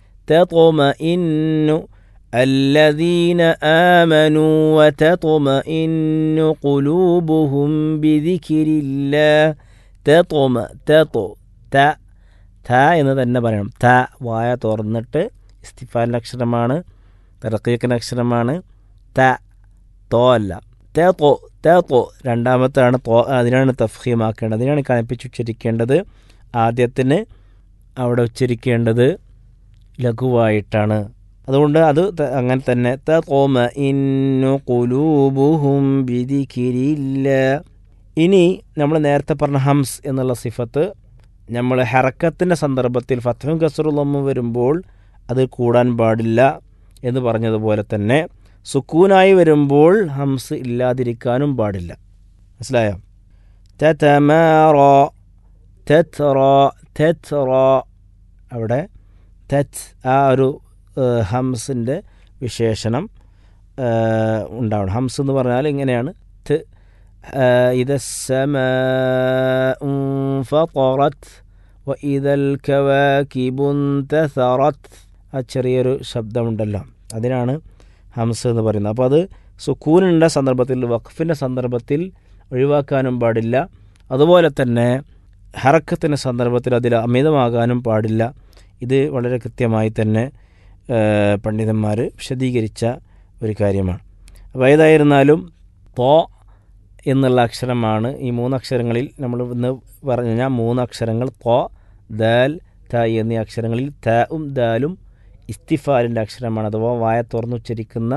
തطمئن الذين آمنوا وتطمئن قلوبهم بذكر الله تطم تطو ത ത എന്ന് തന്നെ പറയണം ത വായ തുറന്നിട്ട് ഇസ്തിഫാലിൻ്റെ അക്ഷരമാണ് തറക്കീക്കിൻ്റെ അക്ഷരമാണ് ത തോ അല്ല ത തോ ത തോ രണ്ടാമത്താണ് തോ അതിനാണ് തഫ്ഹീമാക്കേണ്ടത് അതിനാണ് കനപ്പിച്ച് ഉച്ചരിക്കേണ്ടത് ആദ്യത്തിന് അവിടെ ഉച്ചരിക്കേണ്ടത് ലഘുവായിട്ടാണ് അതുകൊണ്ട് അത് അങ്ങനെ തന്നെ ത തോമ ഇന്നു കുലൂബുഹും ബിദിക്കിരില്ല ഇനി നമ്മൾ നേരത്തെ പറഞ്ഞ ഹംസ് എന്നുള്ള സിഫത്ത് നമ്മൾ ഹറക്കത്തിൻ്റെ സന്ദർഭത്തിൽ ഫത്തഹും കസറുള്ളമ്മ വരുമ്പോൾ അത് കൂടാൻ പാടില്ല എന്ന് പറഞ്ഞതുപോലെ തന്നെ സുക്കൂനായി വരുമ്പോൾ ഹംസ് ഇല്ലാതിരിക്കാനും പാടില്ല മനസ്സിലായോ തതമാറോ തെത്രോ തെത്രോ അവിടെ തെറ്റ് ആ ഒരു ഹംസിൻ്റെ വിശേഷണം ഉണ്ടാവണം ഹംസ് എന്ന് പറഞ്ഞാൽ ഇങ്ങനെയാണ് ത് إذا السماء انفطرت وإذا الكواكب انتثرت ആ ചെറിയൊരു ശബ്ദമുണ്ടല്ലോ അതിനാണ് ഹംസ് എന്ന് പറയുന്നത് അപ്പോൾ അത് സുക്കൂനിൻ്റെ സന്ദർഭത്തിൽ വഖഫിൻ്റെ സന്ദർഭത്തിൽ ഒഴിവാക്കാനും പാടില്ല അതുപോലെ തന്നെ ഹറക്കത്തിൻ്റെ സന്ദർഭത്തിൽ അതിൽ അമിതമാകാനും പാടില്ല ഇത് വളരെ കൃത്യമായി തന്നെ പണ്ഡിതന്മാർ വിശദീകരിച്ച ഒരു കാര്യമാണ് അപ്പോൾ ഏതായിരുന്നാലും തോ എന്നുള്ള അക്ഷരമാണ് ഈ മൂന്നക്ഷരങ്ങളിൽ നമ്മൾ ഇന്ന് പറഞ്ഞു കഴിഞ്ഞാൽ മൂന്ന് അക്ഷരങ്ങൾ ത്വ ദാൽ ത എന്നീ അക്ഷരങ്ങളിൽ തവും ദാലും ഇസ്തിഫാലിൻ്റെ അക്ഷരമാണ് അഥവാ വായ തുറന്നുച്ചരിക്കുന്ന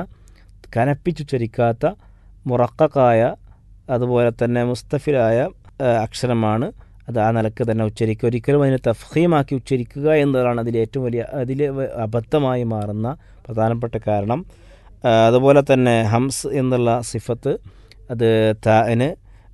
കനപ്പിച്ചുച്ചരിക്കാത്ത മുറക്കായ അതുപോലെ തന്നെ മുസ്തഫിലായ അക്ഷരമാണ് അത് ആ നിലക്ക് തന്നെ ഉച്ചരിക്കുക ഒരിക്കലും അതിനെ തഫീമാക്കി ഉച്ചരിക്കുക എന്നതാണ് അതിൽ ഏറ്റവും വലിയ അതിൽ അബദ്ധമായി മാറുന്ന പ്രധാനപ്പെട്ട കാരണം ആ, അതുപോലെ തന്നെ ഹംസ് എന്നുള്ള സിഫത്ത് അത് താന്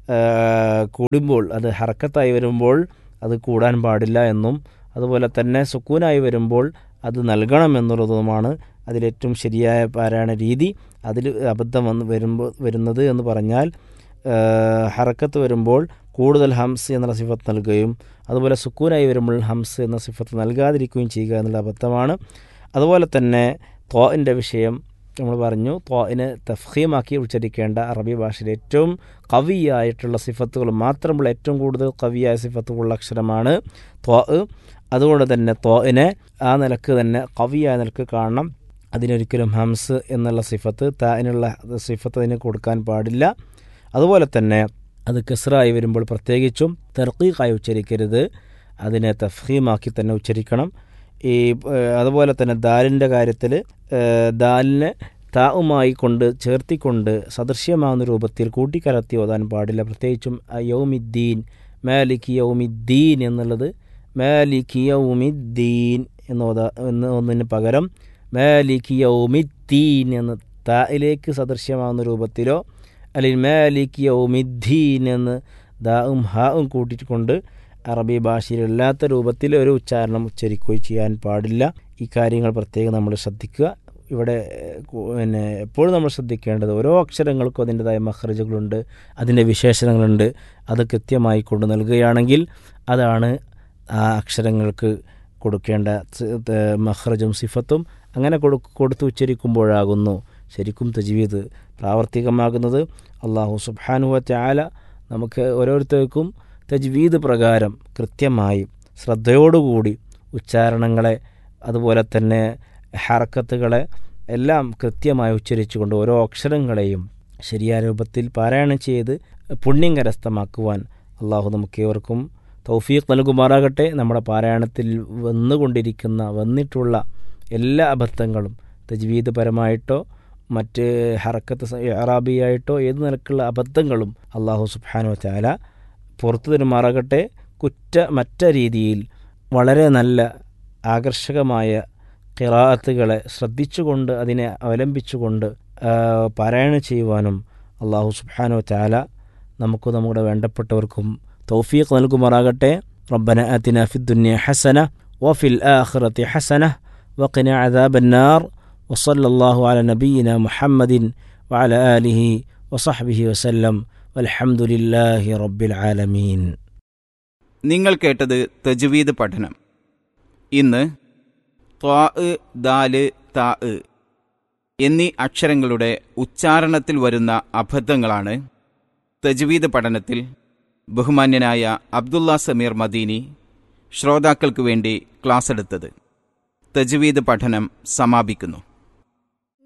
കൂടുമ്പോൾ അത് ഹറക്കത്തായി വരുമ്പോൾ അത് കൂടാൻ പാടില്ല എന്നും അതുപോലെ തന്നെ സുക്കൂനായി വരുമ്പോൾ അത് നൽകണം എന്നുള്ളതുമാണ് അതിലേറ്റവും ശരിയായ പാരായണ രീതി അതിൽ അബദ്ധം വന്ന് വരുമ്പോൾ വരുന്നത് എന്ന് പറഞ്ഞാൽ ആ, ഹറക്കത്ത് വരുമ്പോൾ കൂടുതൽ ഹംസ് എന്നുള്ള സിഫത്ത് നൽകുകയും അതുപോലെ സുക്കൂനായി വരുമ്പോൾ ഹംസ് എന്ന സിഫത്ത് നൽകാതിരിക്കുകയും ചെയ്യുക എന്നുള്ള അബദ്ധമാണ് അതുപോലെ തന്നെ ത്വാഇൻ്റെ വിഷയം നമ്മൾ പറഞ്ഞു ത്വാഇനെ തഫീമാക്കി ഉച്ചരിക്കേണ്ട അറബി ഭാഷയിൽ ഏറ്റവും കവിയായിട്ടുള്ള സിഫത്തുകൾ മാത്രമുള്ള ഏറ്റവും കൂടുതൽ കവിയായ സിഫത്തുകളുള്ള അക്ഷരമാണ് ത്വാ അതുകൊണ്ട് തന്നെ ത്വാഇനെ ആ നിലക്ക് തന്നെ കവിയായ നിലക്ക് കാണണം അതിനൊരിക്കലും ഹംസ് എന്നുള്ള സിഫത്ത് താനുള്ള സിഫത്ത് അതിന് കൊടുക്കാൻ പാടില്ല അതുപോലെ തന്നെ അത് കെസ്റായി വരുമ്പോൾ പ്രത്യേകിച്ചും തെർക്കീഖായി ഉച്ചരിക്കരുത് അതിനെ തഫീമാക്കി തന്നെ ഉച്ചരിക്കണം ഈ ഏഹ്, അതുപോലെ തന്നെ ദാലിൻ്റെ കാര്യത്തിൽ ദാലിനെ താവുമായി കൊണ്ട് ചേർത്തിക്കൊണ്ട് സദൃശ്യമാകുന്ന രൂപത്തിൽ കൂട്ടിക്കലർത്തി ഓതാൻ പാടില്ല പ്രത്യേകിച്ചും യൗമിദ്ദീൻ മാലിക് യൗമിദ്ദീൻ എന്നുള്ളത് മാലിക് യൗമിദ്ദീൻ എന്ന് ഓതാ എന്ന് ഒന്നിന് പകരം മാലിക് യൗമിദ്ദീൻ എന്ന് തായിലേക്ക് സദൃശ്യമാകുന്ന രൂപത്തിലോ അല്ലെങ്കിൽ മാലിക് യൗമിദ്ദീൻ എന്ന് ദാവും ഹാവും കൂട്ടിക്കൊണ്ട് അറബി ഭാഷയിലല്ലാത്ത രൂപത്തിൽ ഒരു ഉച്ചാരണം ഉച്ചരിക്കുകയോ ചെയ്യാൻ പാടില്ല ഈ കാര്യങ്ങൾ പ്രത്യേകം നമ്മൾ ശ്രദ്ധിക്കുക ഇവിടെ ഏഹ്, കു- പിന്നെ എപ്പോഴും നമ്മൾ ശ്രദ്ധിക്കേണ്ടത് ഓരോ അക്ഷരങ്ങൾക്കും അതിൻ്റെതായ മഹ്റജുകളുണ്ട് അതിൻ്റെ വിശേഷണങ്ങളുണ്ട് അത് കൃത്യമായി കൊണ്ട് നൽകുകയാണെങ്കിൽ അതാണ് ആ അക്ഷരങ്ങൾക്ക് കൊടുക്കേണ്ട സ്- ത- മഹ്റജും സിഫത്തും അങ്ങനെ കൊടു കൊടുത്ത് ഉച്ചരിക്കുമ്പോഴാകുന്നു ശരിക്കും തജ്വീദ് പ്രാവർത്തികമാകുന്നത് അള്ളാഹു സുബ്ഹാനുവ ചാല നമുക്ക് ഓരോരുത്തർക്കും തജ്വീദ് പ്രകാരം കൃത്യമായി ശ്രദ്ധയോടുകൂടി ഉച്ചാരണങ്ങളെ അതുപോലെ തന്നെ ഹറക്കത്തുകളെ എല്ലാം കൃത്യമായി ഉച്ചരിച്ചുകൊണ്ട് ഓരോ അക്ഷരങ്ങളെയും ശരിയായ രൂപത്തിൽ പാരായണം ചെയ്ത് പുണ്യം കരസ്ഥമാക്കുവാൻ അള്ളാഹു നമുക്ക് ഏവർക്കും തൗഫീഖ് നൽകുമാറാകട്ടെ നമ്മുടെ പാരായണത്തിൽ വന്നുകൊണ്ടിരിക്കുന്ന വന്നിട്ടുള്ള എല്ലാ അബദ്ധങ്ങളും തജ്വീദ് പരമായിട്ടോ മറ്റ് ഹറക്കത്ത് സ- അറാബിയായിട്ടോ ഏത് നിലക്കുള്ള അബദ്ധങ്ങളും അള്ളാഹു സുബ്ഹാനു ചാല പുറത്തു തരുമാറാകട്ടെ കുറ്റ മറ്റ രീതിയിൽ വളരെ നല്ല ആകർഷകമായ ഖിറാഅത്തുകളെ ശ്രദ്ധിച്ചുകൊണ്ട് അതിനെ അവലംബിച്ചുകൊണ്ട് ആ, പാരായണം ചെയ്യുവാനും അള്ളാഹു സുബ്ഹാനു ചാല നമുക്ക് നമ്മുടെ വേണ്ടപ്പെട്ടവർക്കും തൗഫീഖ് നൽകുമാറാകട്ടെ റബ്ബന ആതിന ഫിദ്ദുനിയ ഹസന വഫിൽ ആഖിറതി ഹസന വഖിന അദാബന്നാർ وصلى الله على نبينا محمد وعلى آله وصحبه وسلم والحمد لله رب العالمين നിങ്ങൾ കേട്ടത് തജ്വീദ് പഠനം ഇന്ന് ത്വാ ദാല് താ എന്നീ അക്ഷരങ്ങളുടെ ഉച്ചാരണത്തിൽ വരുന്ന അബദ്ധങ്ങളാണ് തജ്വീദ് പഠനത്തിൽ ബഹുമാന്യനായ അബ്ദുള്ള സമീർ മദീനി ശ്രോതാക്കൾക്ക് വേണ്ടി ക്ലാസ് എടുത്തത് തജ്വീദ് പഠനം സമാപിക്കുന്നു